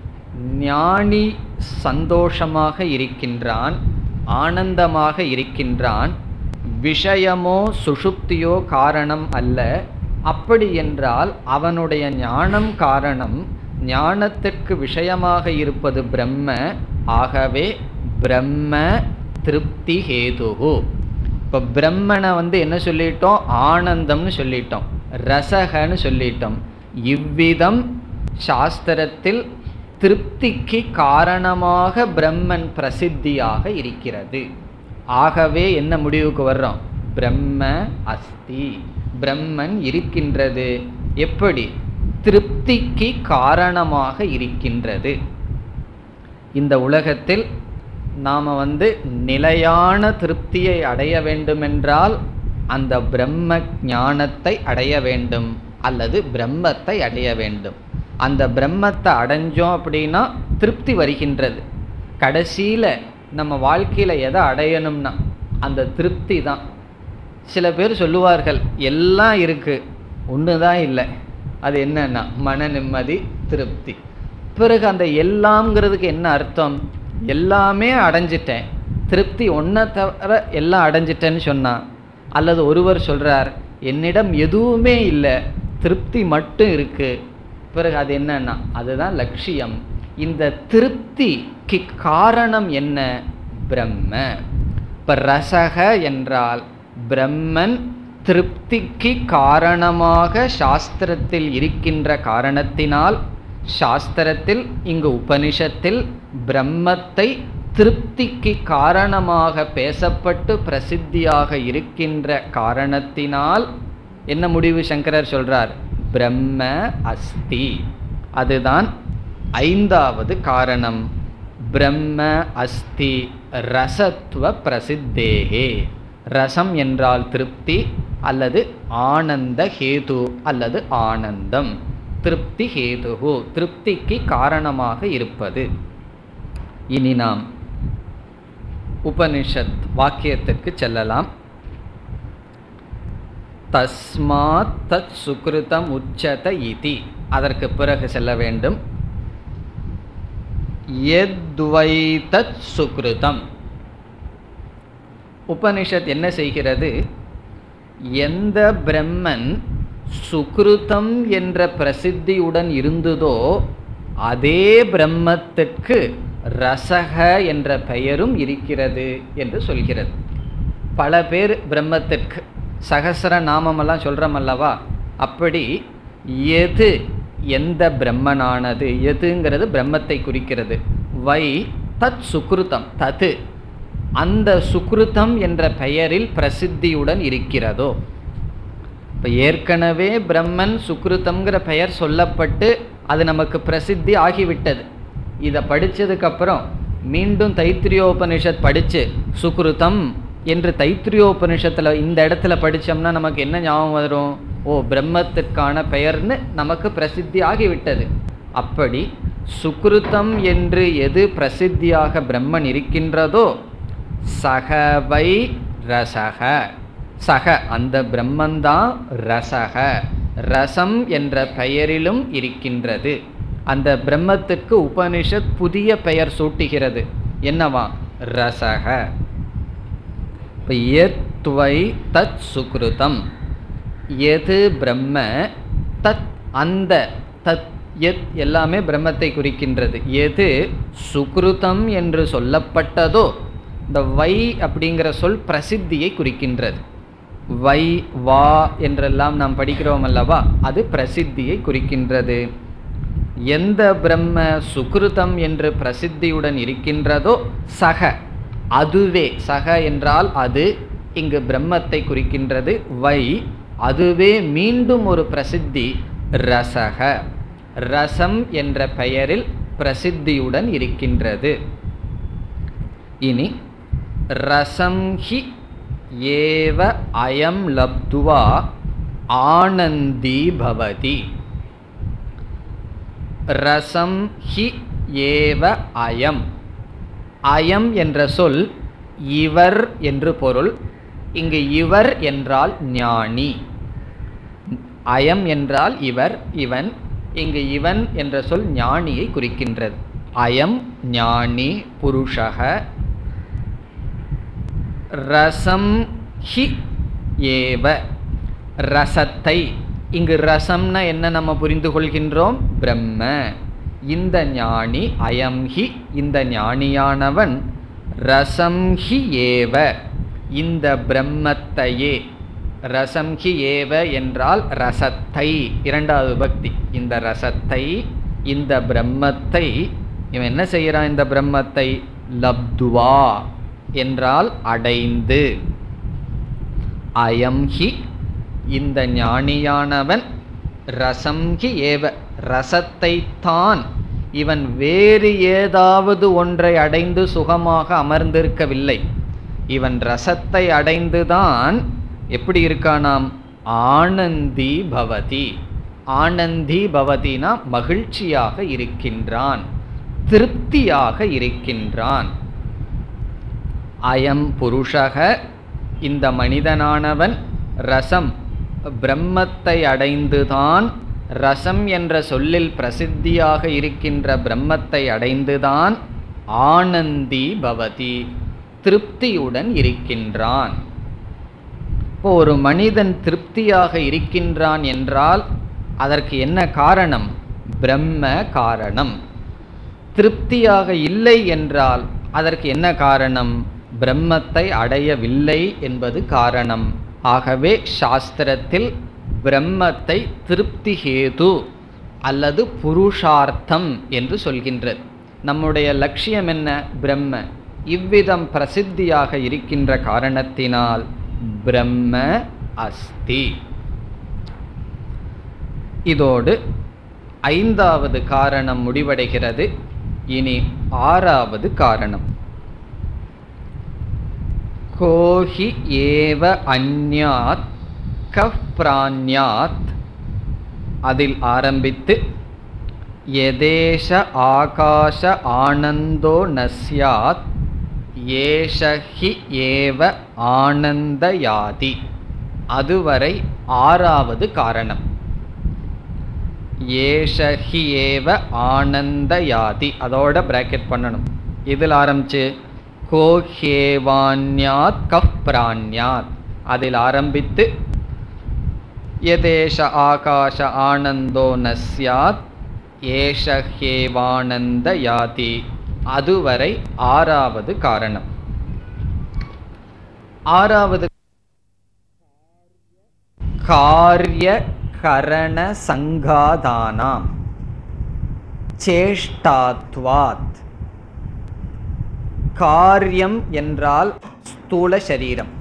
ஞானி சந்தோஷமாக இருக்கின்றான் ஆனந்தமாக இருக்கின்றான் விஷயமோ சுஷுப்தியோ காரணம் அல்ல அப்படி என்றால் அவனுடைய ஞானம் காரணம் ஞானத்திற்கு விஷயமாக இருப்பது பிரம்ம ஆகவே பிரம்ம திருப்தி ஹேதுகு இப்போ பிரம்மனை வந்து என்ன சொல்லிட்டோம் ஆனந்தம்னு சொல்லிட்டோம் ரசகன்னு சொல்லிட்டோம் இவ்விதம் சாஸ்திரத்தில் திருப்திக்கு காரணமாக பிரம்மன் பிரசித்தியாக இருக்கிறது ஆகவே என்ன முடிவுக்கு வர்றோம் பிரம்ம அஸ்தி பிரம்மன் இருக்கின்றது எப்படி திருப்திக்கு காரணமாக இருக்கின்றது இந்த உலகத்தில் நாம் வந்து நிலையான திருப்தியை அடைய வேண்டுமென்றால் அந்த பிரம்ம ஞானத்தை அடைய வேண்டும் அல்லது பிரம்மத்தை அடைய வேண்டும் அந்த பிரம்மத்தை அடைஞ்சோம் அப்படின்னா திருப்தி வருகின்றது கடைசியில் நம்ம வாழ்க்கையில் எதை அடையணும்னா அந்த திருப்தி தான் சில பேர் சொல்லுவார்கள் எல்லாம் இருக்குது ஒன்று தான் இல்லை அது என்னன்னா மன நிம்மதி திருப்தி பிறகு அந்த எல்லாம்ங்கிறதுக்கு என்ன அர்த்தம் எல்லாமே அடைஞ்சிட்டேன் திருப்தி ஒன்றை தவிர எல்லாம் அடைஞ்சிட்டேன்னு சொன்னான் அல்லது ஒருவர் சொல்கிறார் என்னிடம் எதுவுமே இல்லை திருப்தி மட்டும் இருக்குது பிறகு அது என்னன்னா அதுதான் லட்சியம் இந்த திருப்திக்கு காரணம் என்ன பிரம்ம இப்போ ரசக என்றால் பிரம்மன் திருப்திக்கு காரணமாக சாஸ்திரத்தில் இருக்கின்ற காரணத்தினால் சாஸ்திரத்தில் இங்கு உபனிஷத்தில் பிரம்மத்தை திருப்திக்கு காரணமாக பேசப்பட்டு பிரசித்தியாக இருக்கின்ற காரணத்தினால் என்ன முடிவு சங்கரர் சொல்றார் பிரம்ம அஸ்தி அதுதான் ஐந்தாவது காரணம் பிரம்ம அஸ்தி ரசத்துவ பிரசித்தேகே ரசம் என்றால் திருப்தி அல்லது ஆனந்த ஹேது அல்லது ஆனந்தம் திருப்தி ஹேதுகு திருப்திக்கு காரணமாக இருப்பது இனி நாம் உபனிஷத் வாக்கியத்திற்கு செல்லலாம் தஸ்மாத் தத் சுக்ருதம் உச்சத இதி அதற்கு பிறகு செல்ல வேண்டும் எத்வை தத் சுக்ருதம் உபனிஷத் என்ன செய்கிறது எந்த பிரம்மன் சுக்ருதம் என்ற பிரசித்தியுடன் இருந்ததோ அதே பிரம்மத்திற்கு ரசக என்ற பெயரும் இருக்கிறது என்று சொல்கிறது பல பேர் பிரம்மத்திற்கு சகசர நாமமெல்லாம் சொல்கிறோம் அல்லவா அப்படி எது எந்த பிரம்மனானது எதுங்கிறது பிரம்மத்தை குறிக்கிறது வை தத் சுக்ருதம் தது அந்த சுக்ருதம் என்ற பெயரில் பிரசித்தியுடன் இருக்கிறதோ இப்போ ஏற்கனவே பிரம்மன் சுக்ருதம்ங்கிற பெயர் சொல்லப்பட்டு அது நமக்கு பிரசித்தி ஆகிவிட்டது இதை படித்ததுக்கப்புறம் மீண்டும் தைத்திரியோபனிஷத் படித்து சுக்ருதம் என்று தைத்திரியோபனிஷத்தில் இந்த இடத்துல படித்தோம்னா நமக்கு என்ன ஞாபகம் வரும் ஓ பிரம்மத்திற்கான பெயர்னு நமக்கு பிரசித்தி ஆகிவிட்டது அப்படி சுக்ருதம் என்று எது பிரசித்தியாக பிரம்மன் இருக்கின்றதோ சகவை ரசக சக அந்த பிரம்மந்தான் ரசக ரசம் என்ற பெயரிலும் இருக்கின்றது அந்த பிரம்மத்துக்கு உபனிஷத் புதிய பெயர் சூட்டுகிறது என்னவா ரசக இப்போ எத்வை தத் சுக்ருதம் எது பிரம்ம தத் அந்த தத் எத் எல்லாமே பிரம்மத்தை குறிக்கின்றது எது சுக்ருதம் என்று சொல்லப்பட்டதோ இந்த வை அப்படிங்கிற சொல் பிரசித்தியை குறிக்கின்றது வை வா என்றெல்லாம் நாம் படிக்கிறோம் அல்லவா அது பிரசித்தியை குறிக்கின்றது எந்த பிரம்ம சுக்ருதம் என்று பிரசித்தியுடன் இருக்கின்றதோ சக அதுவே சக என்றால் அது இங்கு பிரம்மத்தை குறிக்கின்றது வை அதுவே மீண்டும் ஒரு பிரசித்தி ரசக ரசம் என்ற பெயரில் பிரசித்தியுடன் இருக்கின்றது இனி ரசம் ஹி ஏவ அயம் லப்துவா ஆனந்தி பவதி ரசம் ஹி ஏவ அயம் அயம் என்ற சொல் இவர் என்று பொருள் இங்கு இவர் என்றால் ஞானி அயம் என்றால் இவர் இவன் இங்கு இவன் என்ற சொல் ஞானியை குறிக்கின்றது அயம் ஞானி புருஷக ரசம் ஹி ஏவ ரசத்தை இங்கு ரசம்னா என்ன நம்ம புரிந்து கொள்கின்றோம் பிரம்ம இந்த ஞானி அயம் ஹி இந்த ஞானியானவன் ரசம் ஹி ஏவ இந்த பிரம்மத்தையே ரசம் ஹி ஏவ என்றால் ரசத்தை இரண்டாவது பக்தி இந்த ரசத்தை இந்த பிரம்மத்தை இவன் என்ன செய்கிறான் இந்த பிரம்மத்தை லப்துவா என்றால் அடைந்து அயம் ஹி இந்த ஞானியானவன் ரசம் ஹி ஏவ ரசத்தை தான் இவன் வேறு ஏதாவது ஒன்றை அடைந்து சுகமாக அமர்ந்திருக்கவில்லை இவன் ரசத்தை அடைந்துதான் எப்படி இருக்கானாம் ஆனந்தி பவதி ஆனந்தி பவதினா மகிழ்ச்சியாக இருக்கின்றான் திருப்தியாக இருக்கின்றான் அயம் புருஷக இந்த மனிதனானவன் ரசம் பிரம்மத்தை அடைந்துதான் ரசம் என்ற சொல்லில் பிரசித்தியாக இருக்கின்ற பிரம்மத்தை அடைந்துதான் ஆனந்தி பவதி திருப்தியுடன் இருக்கின்றான் இப்போ ஒரு மனிதன் திருப்தியாக இருக்கின்றான் என்றால் அதற்கு என்ன காரணம் பிரம்ம காரணம் திருப்தியாக இல்லை என்றால் அதற்கு என்ன காரணம் பிரம்மத்தை அடையவில்லை என்பது காரணம் ஆகவே சாஸ்திரத்தில் பிரம்மத்தை திருப்தி ஹேது அல்லது புருஷார்த்தம் என்று சொல்கின்றது நம்முடைய லட்சியம் என்ன பிரம்ம இவ்விதம் பிரசித்தியாக இருக்கின்ற காரணத்தினால் பிரம்ம அஸ்தி இதோடு ஐந்தாவது காரணம் முடிவடைகிறது இனி ஆறாவது காரணம் கோஹி ஏவ அந்யாத் கஃப் பிராண்யாத் அதில் ஆரம்பித்து எதேஷ ஆகாஷ ஆனந்தோ நஸ்யாத் ஏஷஹி ஏவ ஆனந்தயாதி அதுவரை ஆறாவது காரணம் ஏஷஹி ஏவ ஆனந்தயாதி அதோட பிராக்கெட் பண்ணணும் இதில் ஆரம்பிச்சு கோஹேவான்யாத் கஃப் பிராண்யாத் அதில் ஆரம்பித்து யதேஷ ஆகாஷ ஆனந்தோ நஸ்யாத் ஏஷஹேவானந்த யாதி அதுவரை ஆறாவது காரணம் ஆறாவது காரிய கரண சங்காதானாம் சேஷ்டாத்வாத் காரியம் என்றால் ஸ்தூல சரீரம்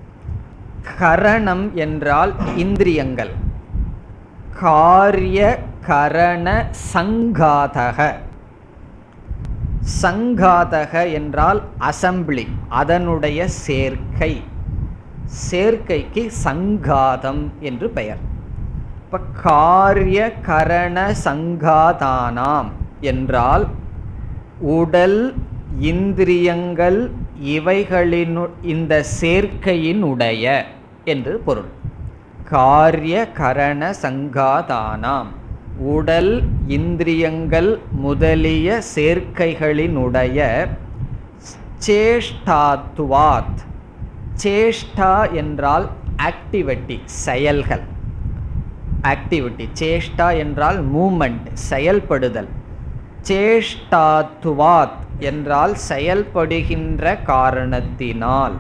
கரணம் என்றால் இந்திரியங்கள் காரிய கரண சங்காதக சங்காதக என்றால் அசம்பிளி அதனுடைய சேர்க்கை சேர்க்கைக்கு சங்காதம் என்று பெயர் இப்போ காரிய கரண சங்காதானாம் என்றால் உடல் இந்திரியங்கள் இவைகளினு இந்த சேர்க்கையினுடைய என்று பொருள் காரிய கரண சங்காதானாம் உடல் இந்திரியங்கள் முதலிய சேர்க்கைகளினுடைய சேஷ்டாத்துவாத் சேஷ்டா என்றால் ஆக்டிவிட்டி செயல்கள் ஆக்டிவிட்டி சேஷ்டா என்றால் மூமெண்ட் செயல்படுதல் சேஷ்டாத்துவாத் என்றால் செயல்படுகின்ற காரணத்தினால்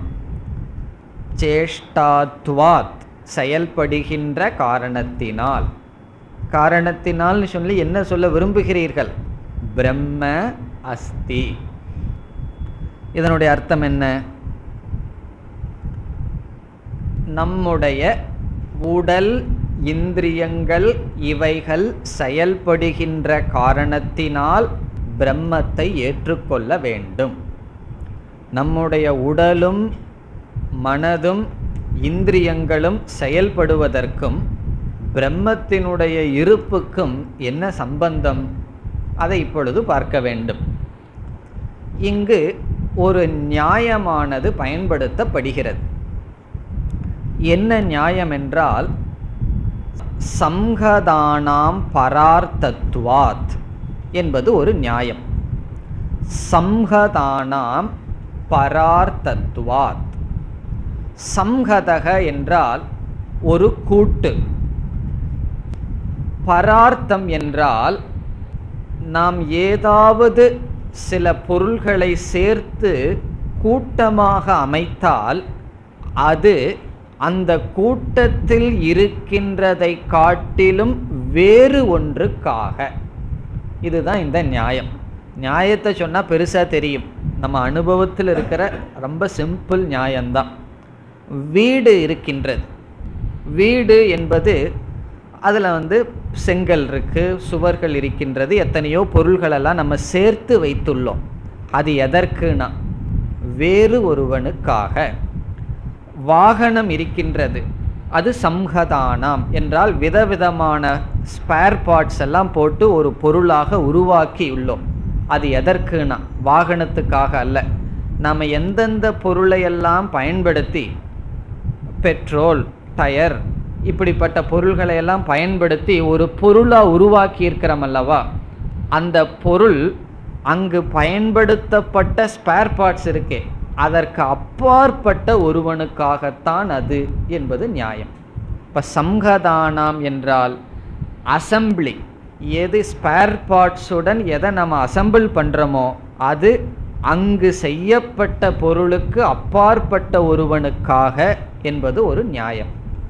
சேஷ்டாத்வாத் செயல்படுகின்ற காரணத்தினால் காரணத்தினால் சொல்லி என்ன சொல்ல விரும்புகிறீர்கள் பிரம்ம அஸ்தி இதனுடைய அர்த்தம் என்ன நம்முடைய உடல் இந்திரியங்கள் இவைகள் செயல்படுகின்ற காரணத்தினால் பிரம்மத்தை ஏற்றுக்கொள்ள வேண்டும் நம்முடைய உடலும் மனதும் இந்திரியங்களும் செயல்படுவதற்கும் பிரம்மத்தினுடைய இருப்புக்கும் என்ன சம்பந்தம் அதை இப்பொழுது பார்க்க வேண்டும் இங்கு ஒரு நியாயமானது பயன்படுத்தப்படுகிறது என்ன நியாயம் என்றால் சம்ஹதானாம் பரார்த்தத்வாத் என்பது ஒரு நியாயம் சம்ஹதானாம் பரார்த்தத்வாத் சம்ஹதக என்றால் ஒரு கூட்டு பரார்த்தம் என்றால் நாம் ஏதாவது சில பொருள்களை சேர்த்து கூட்டமாக அமைத்தால் அது அந்த கூட்டத்தில் இருக்கின்றதை காட்டிலும் வேறு ஒன்றுக்காக இதுதான் இந்த நியாயம் நியாயத்தை சொன்னால் பெருசாக தெரியும் நம்ம அனுபவத்தில் இருக்கிற ரொம்ப சிம்பிள் நியாயம்தான் வீடு இருக்கின்றது வீடு என்பது அதில் வந்து செங்கல் இருக்குது சுவர்கள் இருக்கின்றது எத்தனையோ பொருள்களெல்லாம் நம்ம சேர்த்து வைத்துள்ளோம் அது எதற்குனா வேறு ஒருவனுக்காக வாகனம் இருக்கின்றது அது சம்ஹதானாம் என்றால் விதவிதமான ஸ்பேர் பார்ட்ஸ் எல்லாம் போட்டு ஒரு பொருளாக உருவாக்கி உள்ளோம் அது எதற்குனா வாகனத்துக்காக அல்ல நாம் எந்தெந்த பொருளையெல்லாம் பயன்படுத்தி பெட்ரோல் டயர் இப்படிப்பட்ட பொருள்களை எல்லாம் பயன்படுத்தி ஒரு பொருளாக உருவாக்கி இருக்கிறோம் அல்லவா அந்த பொருள் அங்கு பயன்படுத்தப்பட்ட ஸ்பேர் பார்ட்ஸ் இருக்கே அதற்கு அப்பாற்பட்ட ஒருவனுக்காகத்தான் அது என்பது நியாயம் இப்போ சம்ஹதானாம் என்றால் அசம்பிளி எது ஸ்பேர் பார்ட்ஸுடன் எதை நம்ம அசம்பிள் பண்ணுறோமோ அது அங்கு செய்யப்பட்ட பொருளுக்கு அப்பாற்பட்ட ஒருவனுக்காக என்பது ஒரு நியாயம்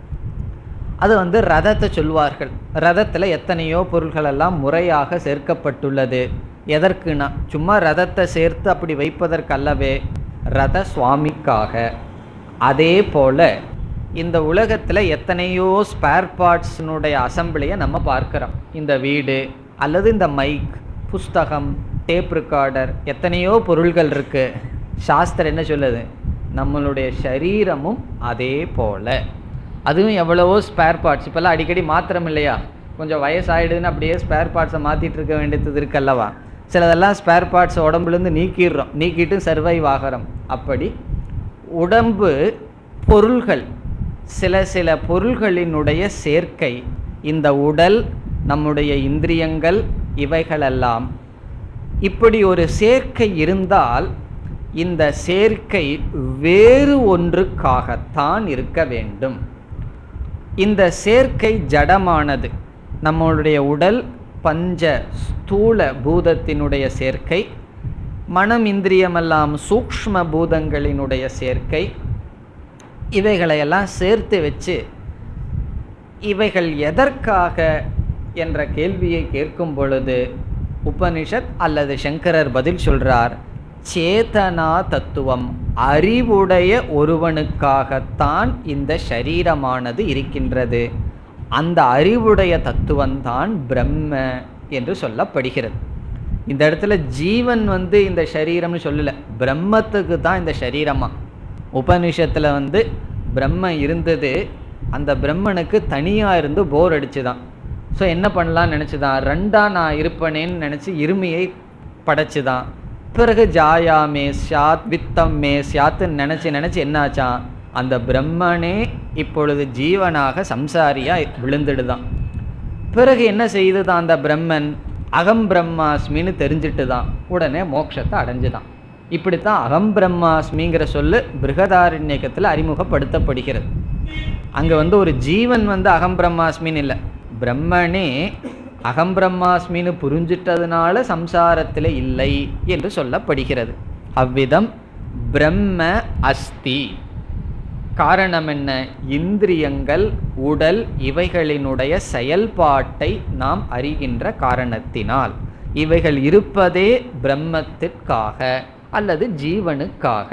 அது வந்து ரதத்தை சொல்வார்கள் ரதத்தில் எத்தனையோ பொருள்கள் எல்லாம் முறையாக சேர்க்கப்பட்டுள்ளது எதற்குனா சும்மா ரதத்தை சேர்த்து அப்படி வைப்பதற்கு அல்லவே ரத சுவாமிக்காக அதே போல் இந்த உலகத்தில் எத்தனையோ ஸ்பேர் பார்ட்ஸினுடைய அசம்பிளியை நம்ம பார்க்குறோம் இந்த வீடு அல்லது இந்த மைக் புஸ்தகம் டேப் ரெக்கார்டர் எத்தனையோ பொருள்கள் இருக்குது சாஸ்திரம் என்ன சொல்லுது நம்மளுடைய சரீரமும் அதே போல் அதுவும் எவ்வளவோ ஸ்பேர் பார்ட்ஸ் இப்போல்லாம் அடிக்கடி மாத்திரம் இல்லையா கொஞ்சம் வயசாயிடுதுன்னு அப்படியே ஸ்பேர் பார்ட்ஸை மாற்றிட்டு இருக்க வேண்டியது இருக்கல்லவா சிலதெல்லாம் ஸ்பேர் பார்ட்ஸ் உடம்புலேருந்து நீக்கிடுறோம் நீக்கிட்டு சர்வைவ் ஆகிறோம் அப்படி உடம்பு பொருள்கள் சில சில பொருள்களினுடைய சேர்க்கை இந்த உடல் நம்முடைய இந்திரியங்கள் இவைகளெல்லாம் இப்படி ஒரு சேர்க்கை இருந்தால் இந்த சேர்க்கை வேறு ஒன்றுக்காகத்தான் இருக்க வேண்டும் இந்த சேர்க்கை ஜடமானது நம்மளுடைய உடல் பஞ்ச ஸ்தூல பூதத்தினுடைய சேர்க்கை மனம் இந்திரியமெல்லாம் சூக்ஷ்ம பூதங்களினுடைய சேர்க்கை இவைகளையெல்லாம் சேர்த்து வச்சு இவைகள் எதற்காக என்ற கேள்வியை கேட்கும் பொழுது உபனிஷத் அல்லது சங்கரர் பதில் சொல்றார் சேதனா தத்துவம் அறிவுடைய ஒருவனுக்காகத்தான் இந்த சரீரமானது இருக்கின்றது அந்த அறிவுடைய தத்துவம்தான் பிரம்ம என்று சொல்லப்படுகிறது இந்த இடத்துல ஜீவன் வந்து இந்த சரீரம்னு சொல்லல பிரம்மத்துக்கு தான் இந்த சரீரமா உபனிஷத்தில் வந்து பிரம்ம இருந்தது அந்த பிரம்மனுக்கு தனியாக இருந்து போர் அடிச்சுதான் ஸோ என்ன பண்ணலாம்னு நினச்சிதான் ரெண்டா நான் இருப்பனேன்னு நினச்சி இருமையை படைச்சுதான் பிறகு ஜாயா மே சாத் வித்தம் மே சாத்துன்னு நினச்சி நினச்சி என்னாச்சான் அந்த பிரம்மனே இப்பொழுது ஜீவனாக சம்சாரியாக விழுந்துடுதான் பிறகு என்ன செய்துதான் அந்த பிரம்மன் அகம் பிரம்மாஸ்மின்னு தெரிஞ்சிட்டு தான் உடனே மோட்சத்தை அடைஞ்சுதான் இப்படித்தான் அகம் பிரம்மாஸ்மிங்கிற சொல்லு பிருகதாரண்யக்கத்தில் அறிமுகப்படுத்தப்படுகிறது அங்கே வந்து ஒரு ஜீவன் வந்து அகம் பிரம்மாஸ்மின்னு இல்லை பிரம்மனே அகம் பிரம்மாஸ்மின்னு புரிஞ்சிட்டதுனால சம்சாரத்தில் இல்லை என்று சொல்லப்படுகிறது அவ்விதம் பிரம்ம அஸ்தி காரணம் என்ன இந்திரியங்கள் உடல் இவைகளினுடைய செயல்பாட்டை நாம் அறிகின்ற காரணத்தினால் இவைகள் இருப்பதே பிரம்மத்திற்காக அல்லது ஜீவனுக்காக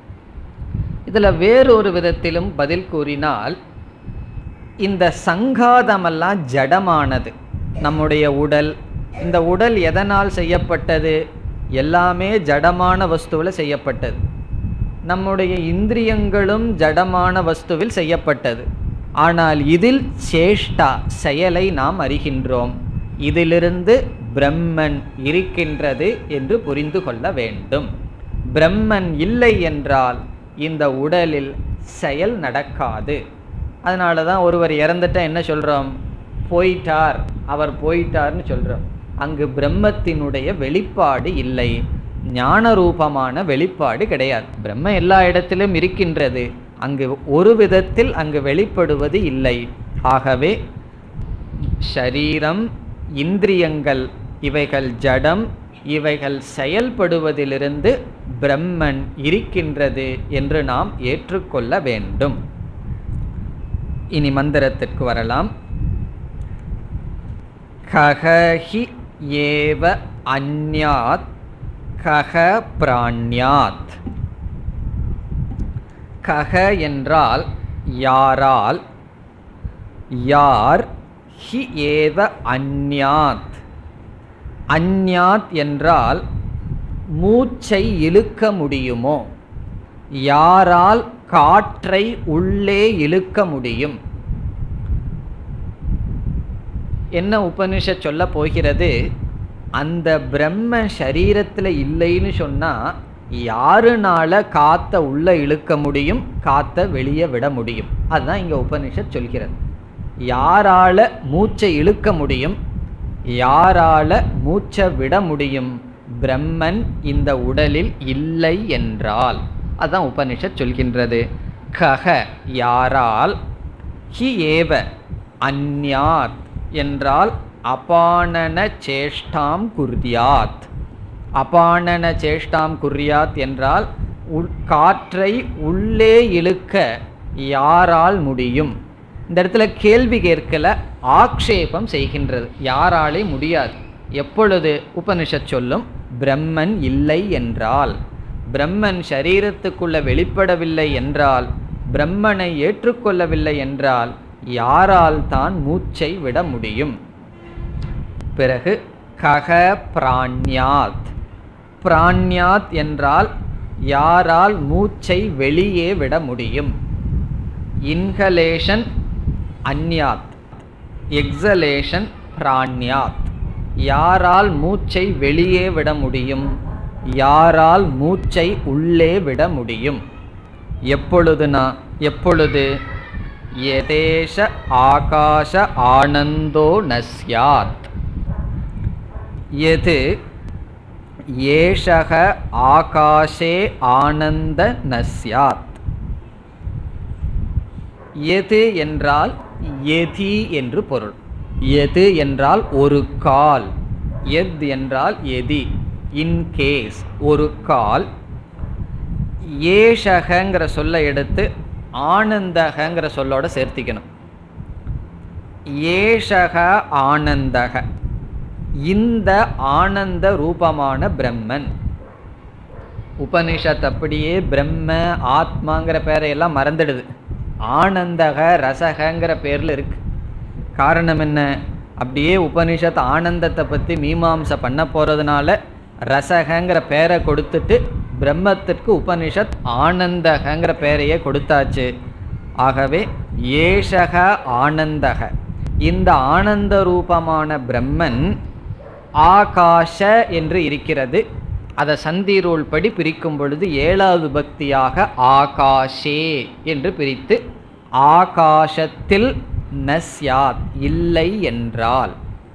இதில் வேறொரு விதத்திலும் பதில் கூறினால் இந்த சங்காதமெல்லாம் ஜடமானது நம்முடைய உடல் இந்த உடல் எதனால் செய்யப்பட்டது எல்லாமே ஜடமான வஸ்துவில் செய்யப்பட்டது நம்முடைய இந்திரியங்களும் ஜடமான வஸ்துவில் செய்யப்பட்டது ஆனால் இதில் சேஷ்டா செயலை நாம் அறிகின்றோம் இதிலிருந்து பிரம்மன் இருக்கின்றது என்று புரிந்து கொள்ள வேண்டும் பிரம்மன் இல்லை என்றால் இந்த உடலில் செயல் நடக்காது அதனால தான் ஒருவர் இறந்துட்டா என்ன சொல்கிறோம் போயிட்டார் அவர் போயிட்டார்னு சொல்கிறோம் அங்கு பிரம்மத்தினுடைய வெளிப்பாடு இல்லை ஞான ரூபமான வெளிப்பாடு கிடையாது பிரம்ம எல்லா இடத்திலும் இருக்கின்றது அங்கு ஒரு விதத்தில் அங்கு வெளிப்படுவது இல்லை ஆகவே ஷரீரம் இந்திரியங்கள் இவைகள் ஜடம் இவைகள் செயல்படுவதிலிருந்து பிரம்மன் இருக்கின்றது என்று நாம் ஏற்றுக்கொள்ள வேண்டும் இனி மந்திரத்திற்கு வரலாம் ககஹி ஏவ அந்யாத் கக பிராண்யாத் கக என்றால் யாரால் யார் ஹி ஏவ அந்யாத் அந்யாத் என்றால் மூச்சை இழுக்க முடியுமோ யாரால் காற்றை உள்ளே இழுக்க முடியும் என்ன உபனிஷத் சொல்ல போகிறது அந்த பிரம்ம சரீரத்தில் இல்லைன்னு சொன்னால் யாருனால காற்றை உள்ளே இழுக்க முடியும் காற்றை வெளியே விட முடியும் அதுதான் இங்கே உபனிஷத் சொல்கிறது யாரால மூச்சை இழுக்க முடியும் யாரால மூச்சை விட முடியும் பிரம்மன் இந்த உடலில் இல்லை என்றால் அதான் உபனிஷத் சொல்கின்றது கக யாரால் ஹி ஏவ அந்யாத் என்றால் அபானன சேஷ்டாம் குர்யாத் அபானன சேஷ்டாம் குர்யாத் என்றால் உள் காற்றை உள்ளே இழுக்க யாரால் முடியும் இந்த இடத்துல கேள்வி கேட்கல ஆக்ஷேபம் செய்கின்றது யாராலே முடியாது எப்பொழுது உபனிஷத் சொல்லும் பிரம்மன் இல்லை என்றால் பிரம்மன் சரீரத்துக்குள்ள வெளிப்படவில்லை என்றால் பிரம்மனை ஏற்றுக்கொள்ளவில்லை என்றால் யாரால் தான் மூச்சை விட முடியும் பிறகு கக பிராண்யாத் பிராண்யாத் என்றால் யாரால் மூச்சை வெளியே விட முடியும் இன்ஹலேஷன் அந்யாத் எக்ஸலேஷன் பிராண்யாத் யாரால் மூச்சை வெளியே விட முடியும் யாரால் மூச்சை உள்ளே விட முடியும் எப்பொழுதுனா எப்பொழுது எதேஷ ஆகாஷ ஆனந்தோ நஸ்யாத் எது ஏஷக ஆகாஷே ஆனந்த நஸ்யாத் எது என்றால் எதி என்று பொருள் எது என்றால் ஒரு கால் எத் என்றால் எதி இன் கேஸ் ஒரு கால் ஏஷகங்கிற சொல்லை எடுத்து ஆனந்தகங்கிற சொல்லோட சேர்த்திக்கணும் ஏஷக ஆனந்தக இந்த ஆனந்த ரூபமான பிரம்மன் உபனிஷத் அப்படியே பிரம்ம ஆத்மாங்கிற பேரையெல்லாம் மறந்துடுது ஆனந்தக ரசகங்கிற பேரில் இருக்கு காரணம் என்ன அப்படியே உபனிஷத் ஆனந்தத்தை பற்றி மீமாம்சை பண்ண போகிறதுனால ரசகங்கிற பேரை கொடுத்துட்டு பிரம்மத்திற்கு உபனிஷத் ஆனந்தகங்கிற பேரையே கொடுத்தாச்சு ஆகவே ஏஷக ஆனந்தக இந்த ஆனந்த ரூபமான பிரம்மன் ஆகாஷ என்று இருக்கிறது அதை சந்திரூல் படி பிரிக்கும் பொழுது ஏழாவது பக்தியாக ஆகாஷே என்று பிரித்து ஆகாசத்தில் நஸ்யாத் இல்லை என்றால்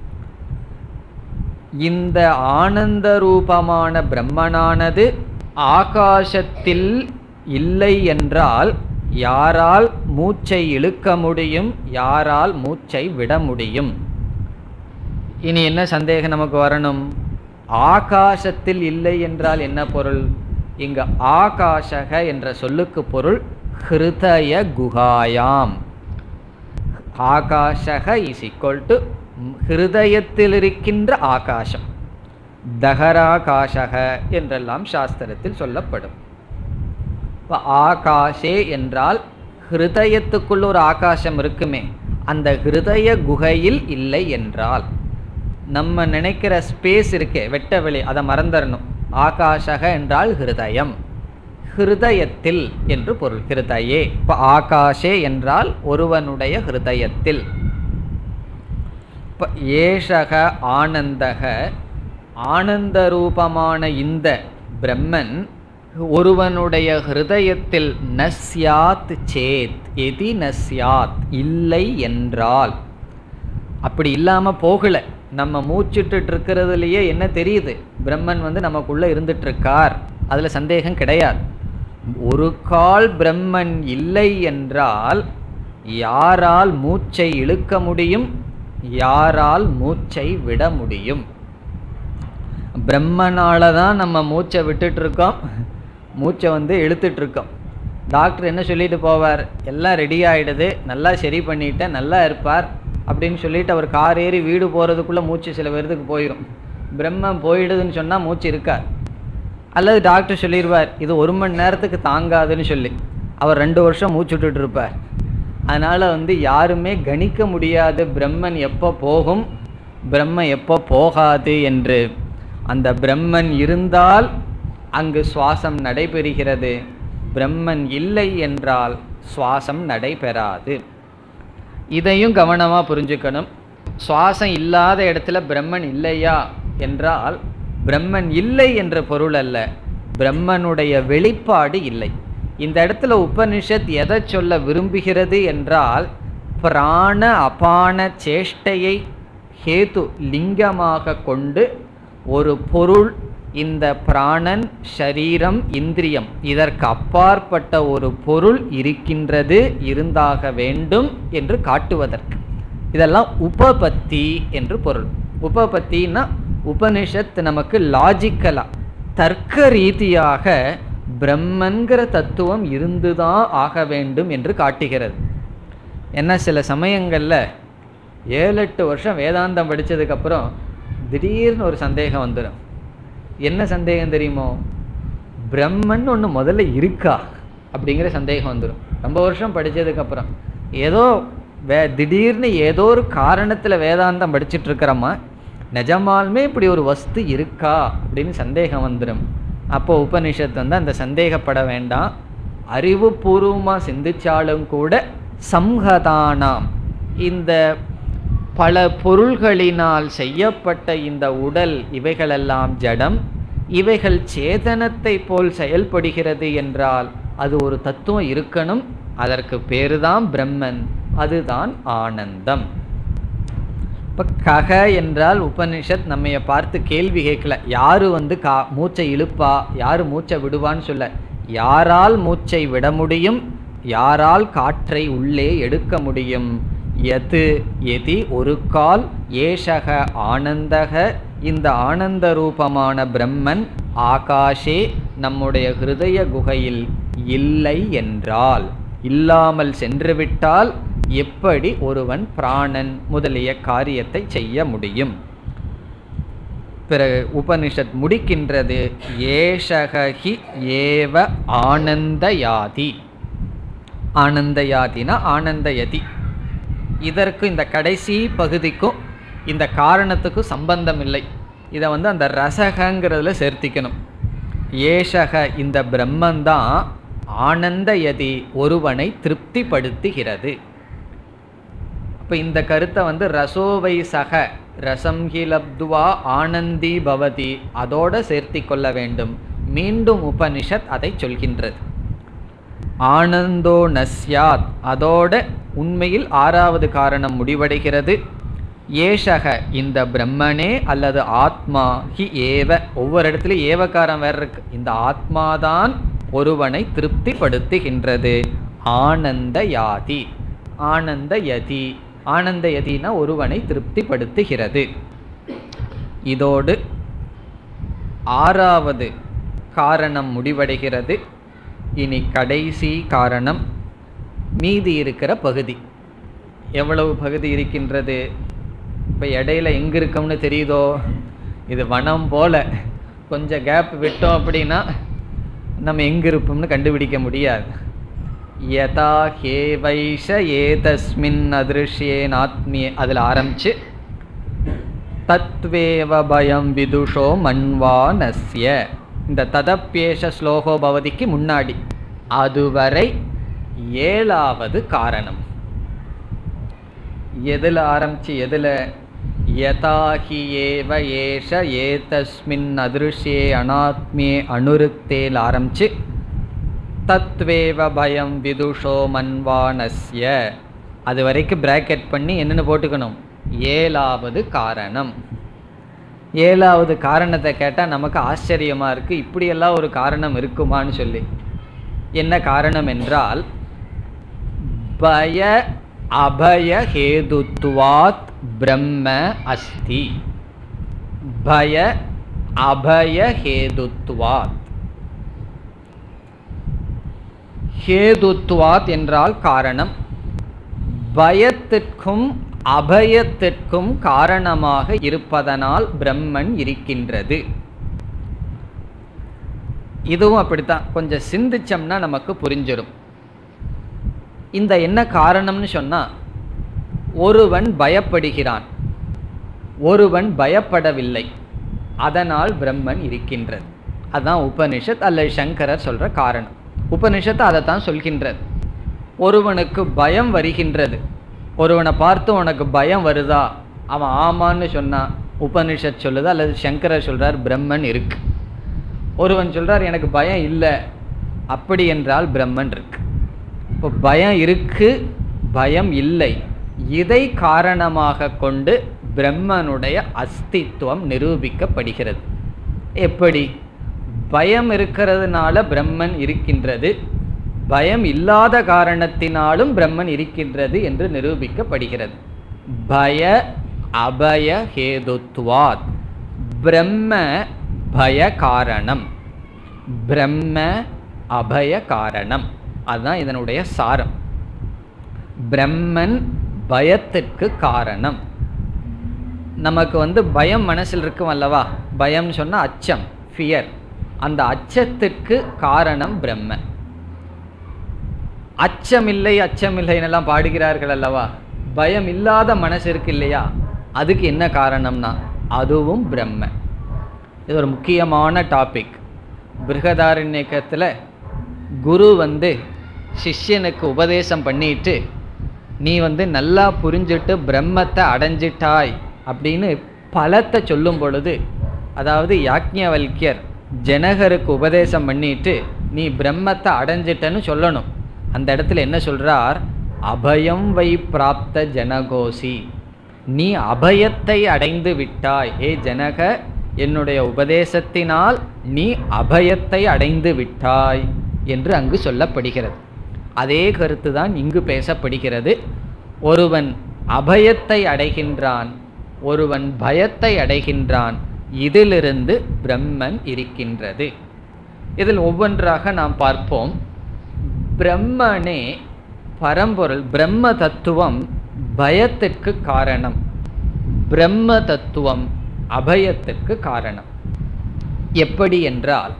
இந்த ஆனந்த ரூபமான பிரம்மனானது ஆகாசத்தில் இல்லை என்றால் யாரால் மூச்சை இழுக்க முடியும் யாரால் மூச்சை விட முடியும் இனி என்ன சந்தேகம் நமக்கு வரணும் ஆகாசத்தில் இல்லை என்றால் என்ன பொருள் இங்கு ஆகாஷக என்ற சொல்லுக்கு பொருள் ஹிருதய குகாயாம் ஆகாஷக இஸ் ஈக்குவல் டு ஹிருதயத்தில் இருக்கின்ற ஆகாசம் தகராகாஷக என்றெல்லாம் சாஸ்திரத்தில் சொல்லப்படும் இப்போ ஆகாஷே என்றால் ஹிருதயத்துக்குள்ள ஒரு ஆகாசம் இருக்குமே அந்த ஹிருதய குகையில் இல்லை என்றால் நம்ம நினைக்கிற ஸ்பேஸ் இருக்கே வெட்ட வெளி அதை மறந்துடணும் ஆகாஷக என்றால் ஹிருதயம் ஹிருதயத்தில் என்று பொருள் ஹிருதயே இப்போ ஆகாஷே என்றால் ஒருவனுடைய ஹிருதயத்தில் இப்போ ஏஷக ஆனந்தக ஆனந்த ரூபமான இந்த பிரம்மன் ஒருவனுடைய ஹிருதயத்தில் நஸ்யாத் சேத் எதி நஸ்யாத் இல்லை என்றால் அப்படி இல்லாமல் போகல நம்ம மூச்சுட்டு இருக்கிறதுலையே என்ன தெரியுது பிரம்மன் வந்து நமக்குள்ள இருந்துட்டு இருக்கார் அதில் சந்தேகம் கிடையாது ஒரு கால் பிரம்மன் இல்லை என்றால் யாரால் மூச்சை இழுக்க முடியும் யாரால் மூச்சை விட முடியும் பிரம்மனால தான் நம்ம மூச்சை விட்டுட்டு இருக்கோம் மூச்சை வந்து இழுத்துட்டு இருக்கோம் டாக்டர் என்ன சொல்லிட்டு போவார் எல்லாம் ரெடி ஆகிடுது நல்லா சரி பண்ணிட்டேன் நல்லா இருப்பார் அப்படின்னு சொல்லிட்டு அவர் கார் ஏறி வீடு போகிறதுக்குள்ளே மூச்சு சில பேர்த்துக்கு போயிடும் பிரம்மம் போயிடுதுன்னு சொன்னால் மூச்சு இருக்காது அல்லது டாக்டர் சொல்லிடுவார் இது ஒரு மணி நேரத்துக்கு தாங்காதுன்னு சொல்லி அவர் ரெண்டு வருஷம் மூச்சு விட்டுட்டு இருப்பார் அதனால் வந்து யாருமே கணிக்க முடியாது பிரம்மன் எப்போ போகும் பிரம்ம எப்போ போகாது என்று அந்த பிரம்மன் இருந்தால் அங்கு சுவாசம் நடைபெறுகிறது பிரம்மன் இல்லை என்றால் சுவாசம் நடைபெறாது இதையும் கவனமாக புரிஞ்சுக்கணும் சுவாசம் இல்லாத இடத்துல பிரம்மன் இல்லையா என்றால் பிரம்மன் இல்லை என்ற பொருள் அல்ல பிரம்மனுடைய வெளிப்பாடு இல்லை இந்த இடத்துல உபனிஷத் எதை சொல்ல விரும்புகிறது என்றால் பிராண அபான சேஷ்டையை ஹேது லிங்கமாக கொண்டு ஒரு பொருள் இந்த பிராணன் ஷரீரம் இந்திரியம் இதற்கு அப்பாற்பட்ட ஒரு பொருள் இருக்கின்றது இருந்தாக வேண்டும் என்று காட்டுவதற்கு இதெல்லாம் உபபத்தி என்று பொருள் உபபத்தின்னா உபனிஷத் நமக்கு லாஜிக்கலா தர்க்க ரீதியாக பிரம்மன்கிற தத்துவம் இருந்துதான் ஆக வேண்டும் என்று காட்டுகிறது என்ன சில சமயங்களில் ஏழு எட்டு வருஷம் வேதாந்தம் படித்ததுக்கப்புறம் திடீர்னு ஒரு சந்தேகம் வந்துடும் என்ன சந்தேகம் தெரியுமோ பிரம்மன் ஒன்று முதல்ல இருக்கா அப்படிங்கிற சந்தேகம் வந்துடும் ரொம்ப வருஷம் படித்ததுக்கப்புறம் ஏதோ வே திடீர்னு ஏதோ ஒரு காரணத்தில் வேதாந்தம் படிச்சுட்டு இருக்கிறோமா நிஜமாலுமே இப்படி ஒரு வஸ்து இருக்கா அப்படின்னு சந்தேகம் வந்துடும் அப்போ உபனிஷத் வந்து அந்த சந்தேகப்பட வேண்டாம் அறிவுபூர்வமாக சிந்திச்சாலும் கூட சம்ஹதானாம் இந்த பல பொருள்களினால் செய்யப்பட்ட இந்த உடல் இவைகளெல்லாம் ஜடம் இவைகள் சேதனத்தை போல் செயல்படுகிறது என்றால் அது ஒரு தத்துவம் இருக்கணும் அதற்கு பேருதான் பிரம்மன் அதுதான் ஆனந்தம் இப்போ கக என்றால் உபனிஷத் நம்மைய பார்த்து கேள்வி கேட்கல யாரு வந்து கா மூச்சை இழுப்பா யாரு மூச்சை விடுவான்னு சொல்ல யாரால் மூச்சை விட முடியும் யாரால் காற்றை உள்ளே எடுக்க முடியும் எது எதி ஒரு கால் ஏஷக ஆனந்தக இந்த ஆனந்த ரூபமான பிரம்மன் ஆகாஷே நம்முடைய ஹிருதய குகையில் இல்லை என்றால் இல்லாமல் சென்றுவிட்டால் எப்படி ஒருவன் பிராணன் முதலிய காரியத்தை செய்ய முடியும் பிறகு உபனிஷத் முடிக்கின்றது ஏஷகி ஏவ ஆனந்தயாதி ஆனந்தயாதினா ஆனந்தயதி இதற்கு இந்த கடைசி பகுதிக்கும் இந்த காரணத்துக்கும் சம்பந்தம் இல்லை இதை வந்து அந்த ரசகங்கிறதுல சேர்த்திக்கணும் ஏஷக இந்த பிரம்மந்தான் ஆனந்தயதி ஒருவனை திருப்திப்படுத்துகிறது இப்போ இந்த கருத்தை வந்து ரசோவை சக ரசம் ஹிலப்துவா ஆனந்தி பவதி அதோட சேர்த்தி கொள்ள வேண்டும் மீண்டும் உபனிஷத் அதை சொல்கின்றது ஆனந்தோ நஸ்யாத் அதோட உண்மையில் ஆறாவது காரணம் முடிவடைகிறது ஏஷக இந்த பிரம்மனே அல்லது ஆத்மா ஹி ஏவ ஒவ்வொரு இடத்துலையும் ஏவகாரம் வேற இருக்கு இந்த ஆத்மாதான் ஒருவனை திருப்திப்படுத்துகின்றது ஆனந்த யாதி ஆனந்த யதி ஆனந்த யதினா ஒருவனை திருப்திப்படுத்துகிறது இதோடு ஆறாவது காரணம் முடிவடைகிறது இனி கடைசி காரணம் மீதி இருக்கிற பகுதி எவ்வளவு பகுதி இருக்கின்றது இப்போ இடையில எங்கே இருக்கோம்னு தெரியுதோ இது வனம் போல கொஞ்சம் கேப் விட்டோம் அப்படின்னா நம்ம எங்கே இருப்போம்னு கண்டுபிடிக்க முடியாது யதா ஹே வைஷ ஏதஸ்மின் அதிருஷ்யேனாத்மியே அதில் ஆரம்பிச்சு தத்வேவ பயம் விதுஷோ மன்வானஸ்ய இந்த ததப்பேஷ ஸ்லோகோ பவதிக்கு முன்னாடி அதுவரை ஏழாவது காரணம் எதில் ஆரம்பிச்சு எதில் யதாஹி ஏவ ஏஷ ஏதஸ்மின் அதிருஷ்யே அனாத்மியே அனுருக்தேல் ஆரம்பிச்சு தத்வேவ பயம் விதுஷோ மன்வானஸ்ய அது வரைக்கும் பிராக்கெட் பண்ணி என்னென்னு போட்டுக்கணும் ஏழாவது காரணம் ஏழாவது காரணத்தை கேட்டால் நமக்கு ஆச்சரியமாக இருக்குது இப்படியெல்லாம் ஒரு காரணம் இருக்குமான்னு சொல்லி என்ன காரணம் என்றால் பய அபய ஹேதுத்வாத் பிரம்ம அஸ்தி பய அபய ஹேதுத்வாத் ஹேதுத்வாத் என்றால் காரணம் பயத்திற்கும் அபயத்திற்கும் காரணமாக இருப்பதனால் பிரம்மன் இருக்கின்றது இதுவும் அப்படித்தான் கொஞ்சம் சிந்திச்சோம்னா நமக்கு புரிஞ்சிடும் இந்த என்ன காரணம்னு சொன்னா ஒருவன் பயப்படுகிறான் ஒருவன் பயப்படவில்லை அதனால் பிரம்மன் இருக்கின்றது அதான் உபனிஷத் அல்லது சங்கரர் சொல்ற காரணம் உபனிஷத்து அதைத்தான் சொல்கின்றது ஒருவனுக்கு பயம் வருகின்றது ஒருவனை பார்த்து உனக்கு பயம் வருதா அவன் ஆமான்னு சொன்னா உபனிஷத் சொல்லுது அல்லது சங்கரர் சொல்றார் பிரம்மன் இருக்கு ஒருவன் சொல்றார் எனக்கு பயம் இல்லை அப்படி என்றால் பிரம்மன் இருக்கு இப்போ பயம் இருக்கு பயம் இல்லை இதை காரணமாக கொண்டு பிரம்மனுடைய அஸ்தித்வம் நிரூபிக்கப்படுகிறது எப்படி பயம் இருக்கிறதுனால பிரம்மன் இருக்கின்றது பயம் இல்லாத காரணத்தினாலும் பிரம்மன் இருக்கின்றது என்று நிரூபிக்கப்படுகிறது பய அபய ஹேதுத்வாத் பிரம்ம பய காரணம் பிரம்ம அபய காரணம் அதுதான் இதனுடைய சாரம் பிரம்மன் பயத்திற்கு காரணம் நமக்கு வந்து பயம் மனசில் இருக்கும் அல்லவா பயம்னு சொன்னால் அச்சம் ஃபியர் அந்த அச்சத்திற்கு காரணம் பிரம்ம அச்சமில்லை அச்சமில்லைன்னெல்லாம் பாடுகிறார்கள் அல்லவா பயம் இல்லாத மனசு இருக்கு இல்லையா அதுக்கு என்ன காரணம்னா அதுவும் பிரம்ம இது ஒரு முக்கியமான டாபிக் பிருகதாரண்யக்கத்தில் குரு வந்து சிஷ்யனுக்கு உபதேசம் பண்ணிட்டு நீ வந்து நல்லா புரிஞ்சுட்டு பிரம்மத்தை அடைஞ்சிட்டாய் அப்படின்னு பலத்தை சொல்லும் பொழுது அதாவது யாக்ஞவல்யர் ஜனகருக்கு உபதேசம் பண்ணிட்டு நீ பிரம்மத்தை அடைஞ்சிட்டன்னு சொல்லணும் அந்த இடத்துல என்ன சொல்றார் அபயம் வை பிராப்த ஜனகோசி நீ அபயத்தை அடைந்து விட்டாய் ஏ ஜனக என்னுடைய உபதேசத்தினால் நீ அபயத்தை அடைந்து விட்டாய் என்று அங்கு சொல்லப்படுகிறது அதே கருத்து தான் இங்கு பேசப்படுகிறது ஒருவன் அபயத்தை அடைகின்றான் ஒருவன் பயத்தை அடைகின்றான் இதிலிருந்து பிரம்மன் இருக்கின்றது இதில் ஒவ்வொன்றாக நாம் பார்ப்போம் பிரம்மனே பரம்பொருள் பிரம்ம தத்துவம் பயத்திற்கு காரணம் பிரம்ம தத்துவம் அபயத்திற்கு காரணம் எப்படி என்றால்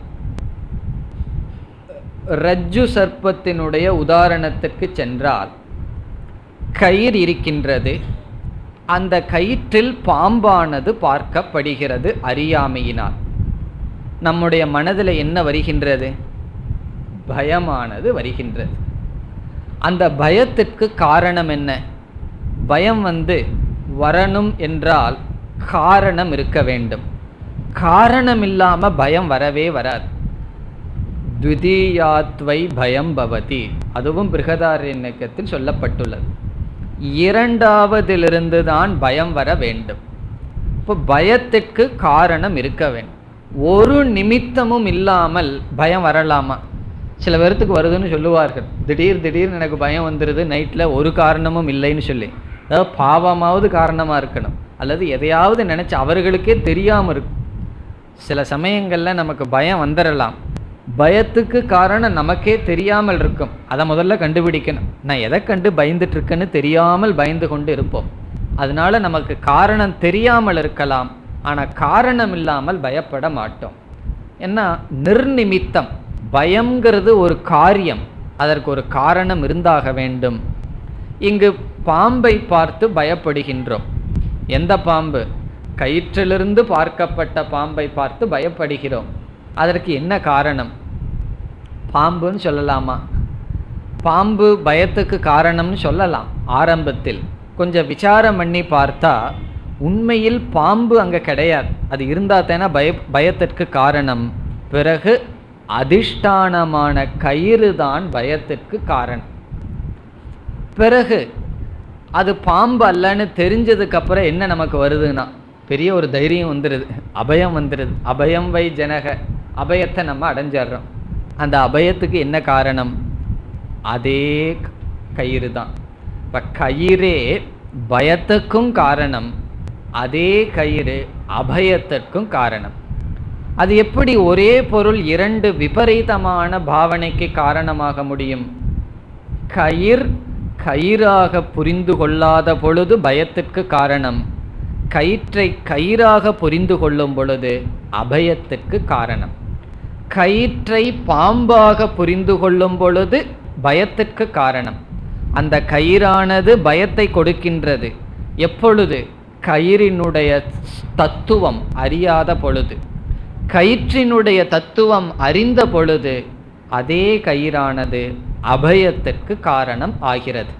ரஜ்ஜு சர்ப்பத்தினுடைய உதாரணத்திற்கு சென்றால் கயிறு இருக்கின்றது அந்த கயிற்றில் பாம்பானது பார்க்கப்படுகிறது அறியாமையினால் நம்முடைய மனதில் என்ன வருகின்றது பயமானது வருகின்றது அந்த பயத்திற்கு காரணம் என்ன பயம் வந்து வரணும் என்றால் காரணம் இருக்க வேண்டும் காரணம் இல்லாம பயம் வரவே வராது த்விதீயாத்வை பயம் பவதி அதுவும் பிருகதாரண்யக்கத்தில் சொல்லப்பட்டுள்ளது இரண்டாவதிலிருந்து தான் பயம் வர வேண்டும் இப்போ பயத்திற்கு காரணம் இருக்க வேண்டும் ஒரு நிமித்தமும் இல்லாமல் பயம் வரலாமா சில பேர்த்துக்கு வருதுன்னு சொல்லுவார்கள் திடீர் திடீர்னு எனக்கு பயம் வந்துடுது நைட்டில் ஒரு காரணமும் இல்லைன்னு சொல்லி அதாவது பாவமாவது காரணமாக இருக்கணும் அல்லது எதையாவது நினச்சி அவர்களுக்கே தெரியாமல் இருக்கும் சில சமயங்களில் நமக்கு பயம் வந்துடலாம் பயத்துக்கு காரணம் நமக்கே தெரியாமல் இருக்கும் அதை முதல்ல கண்டுபிடிக்கணும் நான் எதை கண்டு பயந்துட்டு இருக்கேன்னு தெரியாமல் பயந்து கொண்டு இருப்போம் அதனால நமக்கு காரணம் தெரியாமல் இருக்கலாம் ஆனால் காரணம் இல்லாமல் பயப்பட மாட்டோம் ஏன்னா நிர்நிமித்தம் பயம்ங்கிறது ஒரு காரியம் அதற்கு ஒரு காரணம் இருந்தாக வேண்டும் இங்கு பாம்பை பார்த்து பயப்படுகின்றோம் எந்த பாம்பு கயிற்றிலிருந்து பார்க்கப்பட்ட பாம்பை பார்த்து பயப்படுகிறோம் அதற்கு என்ன காரணம் பாம்புன்னு சொல்லலாமா பாம்பு பயத்துக்கு காரணம்னு சொல்லலாம் ஆரம்பத்தில் கொஞ்சம் விசாரம் பண்ணி பார்த்தா உண்மையில் பாம்பு அங்கே கிடையாது அது இருந்தால் தானே பய பயத்திற்கு காரணம் பிறகு அதிஷ்டானமான கயிறு தான் பயத்திற்கு காரணம் பிறகு அது பாம்பு அல்லன்னு தெரிஞ்சதுக்கு அப்புறம் என்ன நமக்கு வருதுன்னா பெரிய ஒரு தைரியம் வந்துடுது அபயம் வந்துடுது அபயம் வை ஜனக அபயத்தை நம்ம அடைஞ்சிடுறோம் அந்த அபயத்துக்கு என்ன காரணம் அதே கயிறு தான் இப்போ கயிறே பயத்துக்கும் காரணம் அதே கயிறு அபயத்திற்கும் காரணம் அது எப்படி ஒரே பொருள் இரண்டு விபரீதமான பாவனைக்கு காரணமாக முடியும் கயிர் கயிறாக புரிந்து கொள்ளாத பொழுது பயத்திற்கு காரணம் கயிற்றை கயிறாக புரிந்து கொள்ளும் பொழுது அபயத்திற்கு காரணம் கயிற்றை பாம்பாக புரிந்து கொள்ளும் பொழுது பயத்திற்கு காரணம் அந்த கயிறானது பயத்தை கொடுக்கின்றது எப்பொழுது கயிறினுடைய தத்துவம் அறியாத பொழுது கயிற்றினுடைய தத்துவம் அறிந்த பொழுது அதே கயிறானது அபயத்திற்கு காரணம் ஆகிறது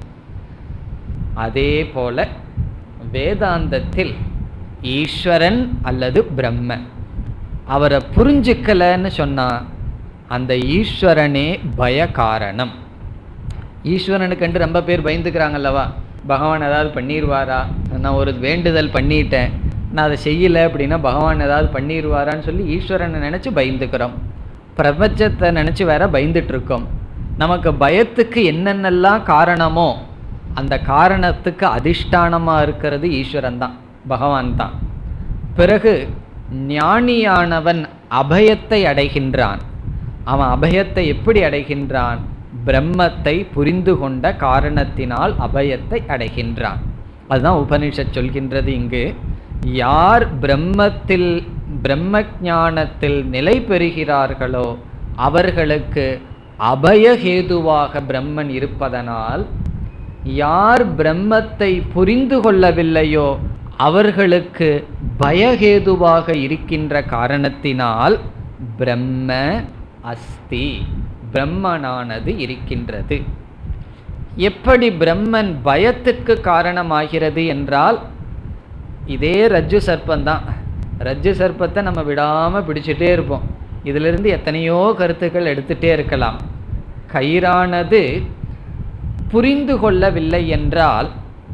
அதே போல வேதாந்தத்தில் ஈஸ்வரன் அல்லது பிரம்ம அவரை புரிஞ்சுக்கலன்னு சொன்னா அந்த ஈஸ்வரனே பய காரணம் ஈஸ்வரனுக்கண்டு ரொம்ப பேர் பயந்துக்கிறாங்கல்லவா பகவான் ஏதாவது பண்ணிடுவாரா நான் ஒரு வேண்டுதல் பண்ணிட்டேன் நான் அதை செய்யலை அப்படின்னா பகவான் ஏதாவது பண்ணிடுவாரான்னு சொல்லி ஈஸ்வரனை நினச்சி பயந்துக்கிறோம் பிரபஞ்சத்தை நினச்சி வேற பயந்துட்டு இருக்கோம் நமக்கு பயத்துக்கு என்னென்னலாம் காரணமோ அந்த காரணத்துக்கு அதிஷ்டானமாக இருக்கிறது ஈஸ்வரன் தான் பகவான் தான் பிறகு ஞானியானவன் அபயத்தை அடைகின்றான் அவன் அபயத்தை எப்படி அடைகின்றான் பிரம்மத்தை புரிந்து கொண்ட காரணத்தினால் அபயத்தை அடைகின்றான் அதுதான் உபனிஷத் சொல்கின்றது இங்கு யார் பிரம்மத்தில் பிரம்ம ஞானத்தில் நிலை பெறுகிறார்களோ அவர்களுக்கு அபயஹேதுவாக பிரம்மன் இருப்பதனால் யார் பிரம்மத்தை புரிந்து கொள்ளவில்லையோ அவர்களுக்கு பயஹேதுவாக இருக்கின்ற காரணத்தினால் பிரம்ம அஸ்தி பிரம்மனானது இருக்கின்றது எப்படி பிரம்மன் பயத்திற்கு காரணமாகிறது என்றால் இதே ரஜ்ஜு சர்ப்பந்தான் ரஜ்ஜு சர்ப்பத்தை நம்ம விடாமல் பிடிச்சிட்டே இருப்போம் இதிலிருந்து எத்தனையோ கருத்துக்கள் எடுத்துட்டே இருக்கலாம் கயிறானது புரிந்து கொள்ளவில்லை என்றால்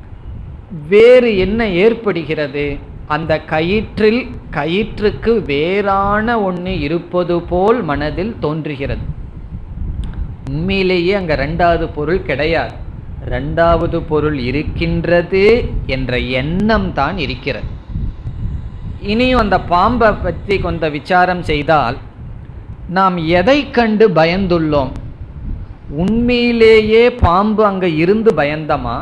வேறு என்ன ஏற்படுகிறது அந்த கயிற்றில் கயிற்றுக்கு வேறான ஒன்று இருப்பது போல் மனதில் தோன்றுகிறது உண்மையிலேயே அங்க ரெண்டாவது பொருள் கிடையாது ரெண்டாவது பொருள் இருக்கின்றது என்ற எண்ணம் தான் இருக்கிறது இனியும் அந்த பாம்பை பற்றி கொஞ்சம் விசாரம் செய்தால் நாம் எதை கண்டு பயந்துள்ளோம் உண்மையிலேயே பாம்பு அங்க இருந்து பயந்தமா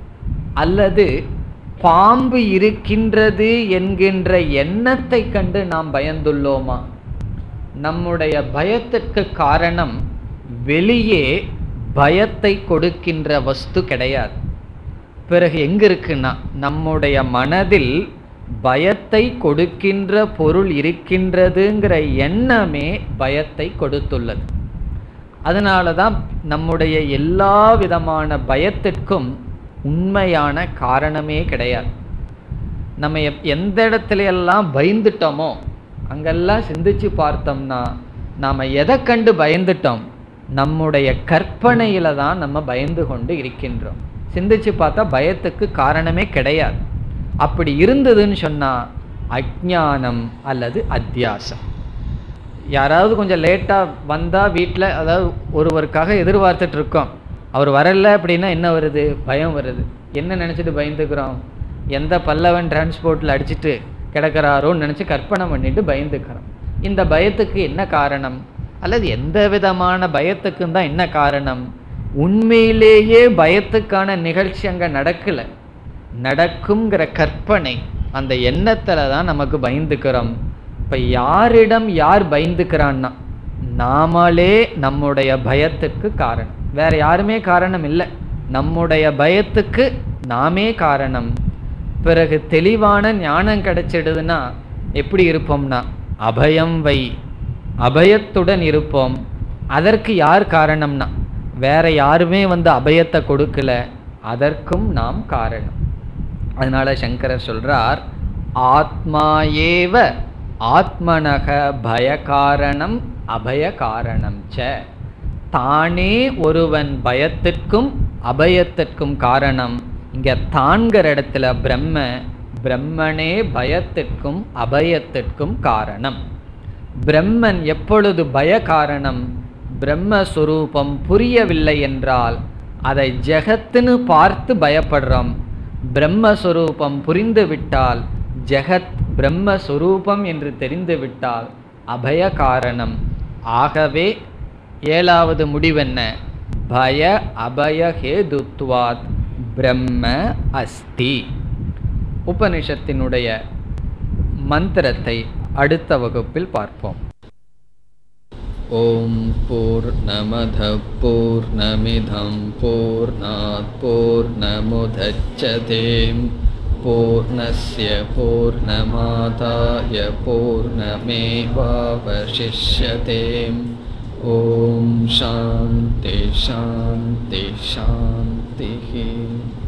அல்லது பாம்பு இருக்கின்றது என்கின்ற எண்ணத்தை கண்டு நாம் பயந்துள்ளோமா நம்முடைய பயத்திற்கு காரணம் வெளியே பயத்தை கொடுக்கின்ற வஸ்து கிடையாது பிறகு எங்க இருக்குன்னா நம்முடைய மனதில் பயத்தை கொடுக்கின்ற பொருள் இருக்கின்றதுங்கிற எண்ணமே பயத்தை கொடுத்துள்ளது அதனால தான் நம்முடைய எல்லா விதமான பயத்திற்கும் உண்மையான காரணமே கிடையாது நம்ம எப்- எந்த இடத்துல எல்லாம் பயந்துட்டோமோ அங்கெல்லாம் சிந்திச்சு பார்த்தோம்னா நாம் எதை கண்டு பயந்துட்டோம் நம்முடைய கற்பனையில தான் நம்ம பயந்து கொண்டு இருக்கின்றோம் சிந்திச்சு பார்த்தா பயத்துக்கு காரணமே கிடையாது அப்படி இருந்ததுன்னு சொன்னா அஜ்ஞானம் அல்லது அத்தியாசம் யாராவது கொஞ்சம் லேட்டாக வந்தால் வீட்டில் அதாவது ஒருவருக்காக எதிர்பார்த்துட்டு இருக்கோம் அவர் வரல அப்படின்னா என்ன வருது பயம் வருது என்ன நினச்சிட்டு பயந்துக்கிறோம் எந்த பல்லவன் டிரான்ஸ்போர்ட்டில் அடிச்சிட்டு கிடக்கிறாரோன்னு நினச்சி கற்பனை பண்ணிட்டு பயந்துக்கிறோம் இந்த பயத்துக்கு என்ன காரணம் அல்லது எந்த விதமான பயத்துக்கும் தான் என்ன காரணம் உண்மையிலேயே பயத்துக்கான நிகழ்ச்சி அங்கே நடக்கலை நடக்குங்கிற கற்பனை அந்த எண்ணத்துல தான் நமக்கு பயந்துக்கிறோம் இப்ப யாரிடம் யார் பயந்துக்கிறான்னா நாமளே நம்முடைய பயத்துக்கு காரணம் வேற யாருமே காரணம் இல்லை நம்முடைய பயத்துக்கு நாமே காரணம் பிறகு தெளிவான ஞானம் கிடைச்சிடுதுன்னா எப்படி இருப்போம்னா அபயம் வை அபயத்துடன் இருப்போம் அதற்கு யார் காரணம்னா வேற யாருமே வந்து அபயத்தை கொடுக்கல அதற்கும் நாம் காரணம் அதனால சங்கரர் சொல்றார் ஆத்மா ஏவ ஆத்மனக பயகாரணம் அபய காரணம் ச தானே ஒருவன் பயத்திற்கும் அபயத்திற்கும் காரணம் இங்க தான்கிற இடத்துல பிரம்ம பிரம்மனே பயத்திற்கும் அபயத்திற்கும் காரணம் பிரம்மன் எப்பொழுது பய காரணம் பிரம்மஸ்வரூபம் புரியவில்லை என்றால் அதை ஜெகத்துன்னு பார்த்து பயப்படுறோம் பிரம்மஸ்வரூபம் புரிந்துவிட்டால் ஜெகத் பிரம்மஸ்வரூபம் என்று தெரிந்துவிட்டால் அபய காரணம் ஆகவே ஏழாவது முடிவென்ன பய அபய ஹேதுத்வாத் பிரம்ம அஸ்தி உபனிஷத்தினுடைய மந்திரத்தை அடுத்த வகுப்பில் பார்ப்போம் ॐ पूर्णमधः पूर्णमिधं पूर्णात् पूर्णमुदच्छते पूर्णस्य पूर्णमादाय पूर्णमेवावशिष्यते ॐ शान्ति शान्ति शान्तिः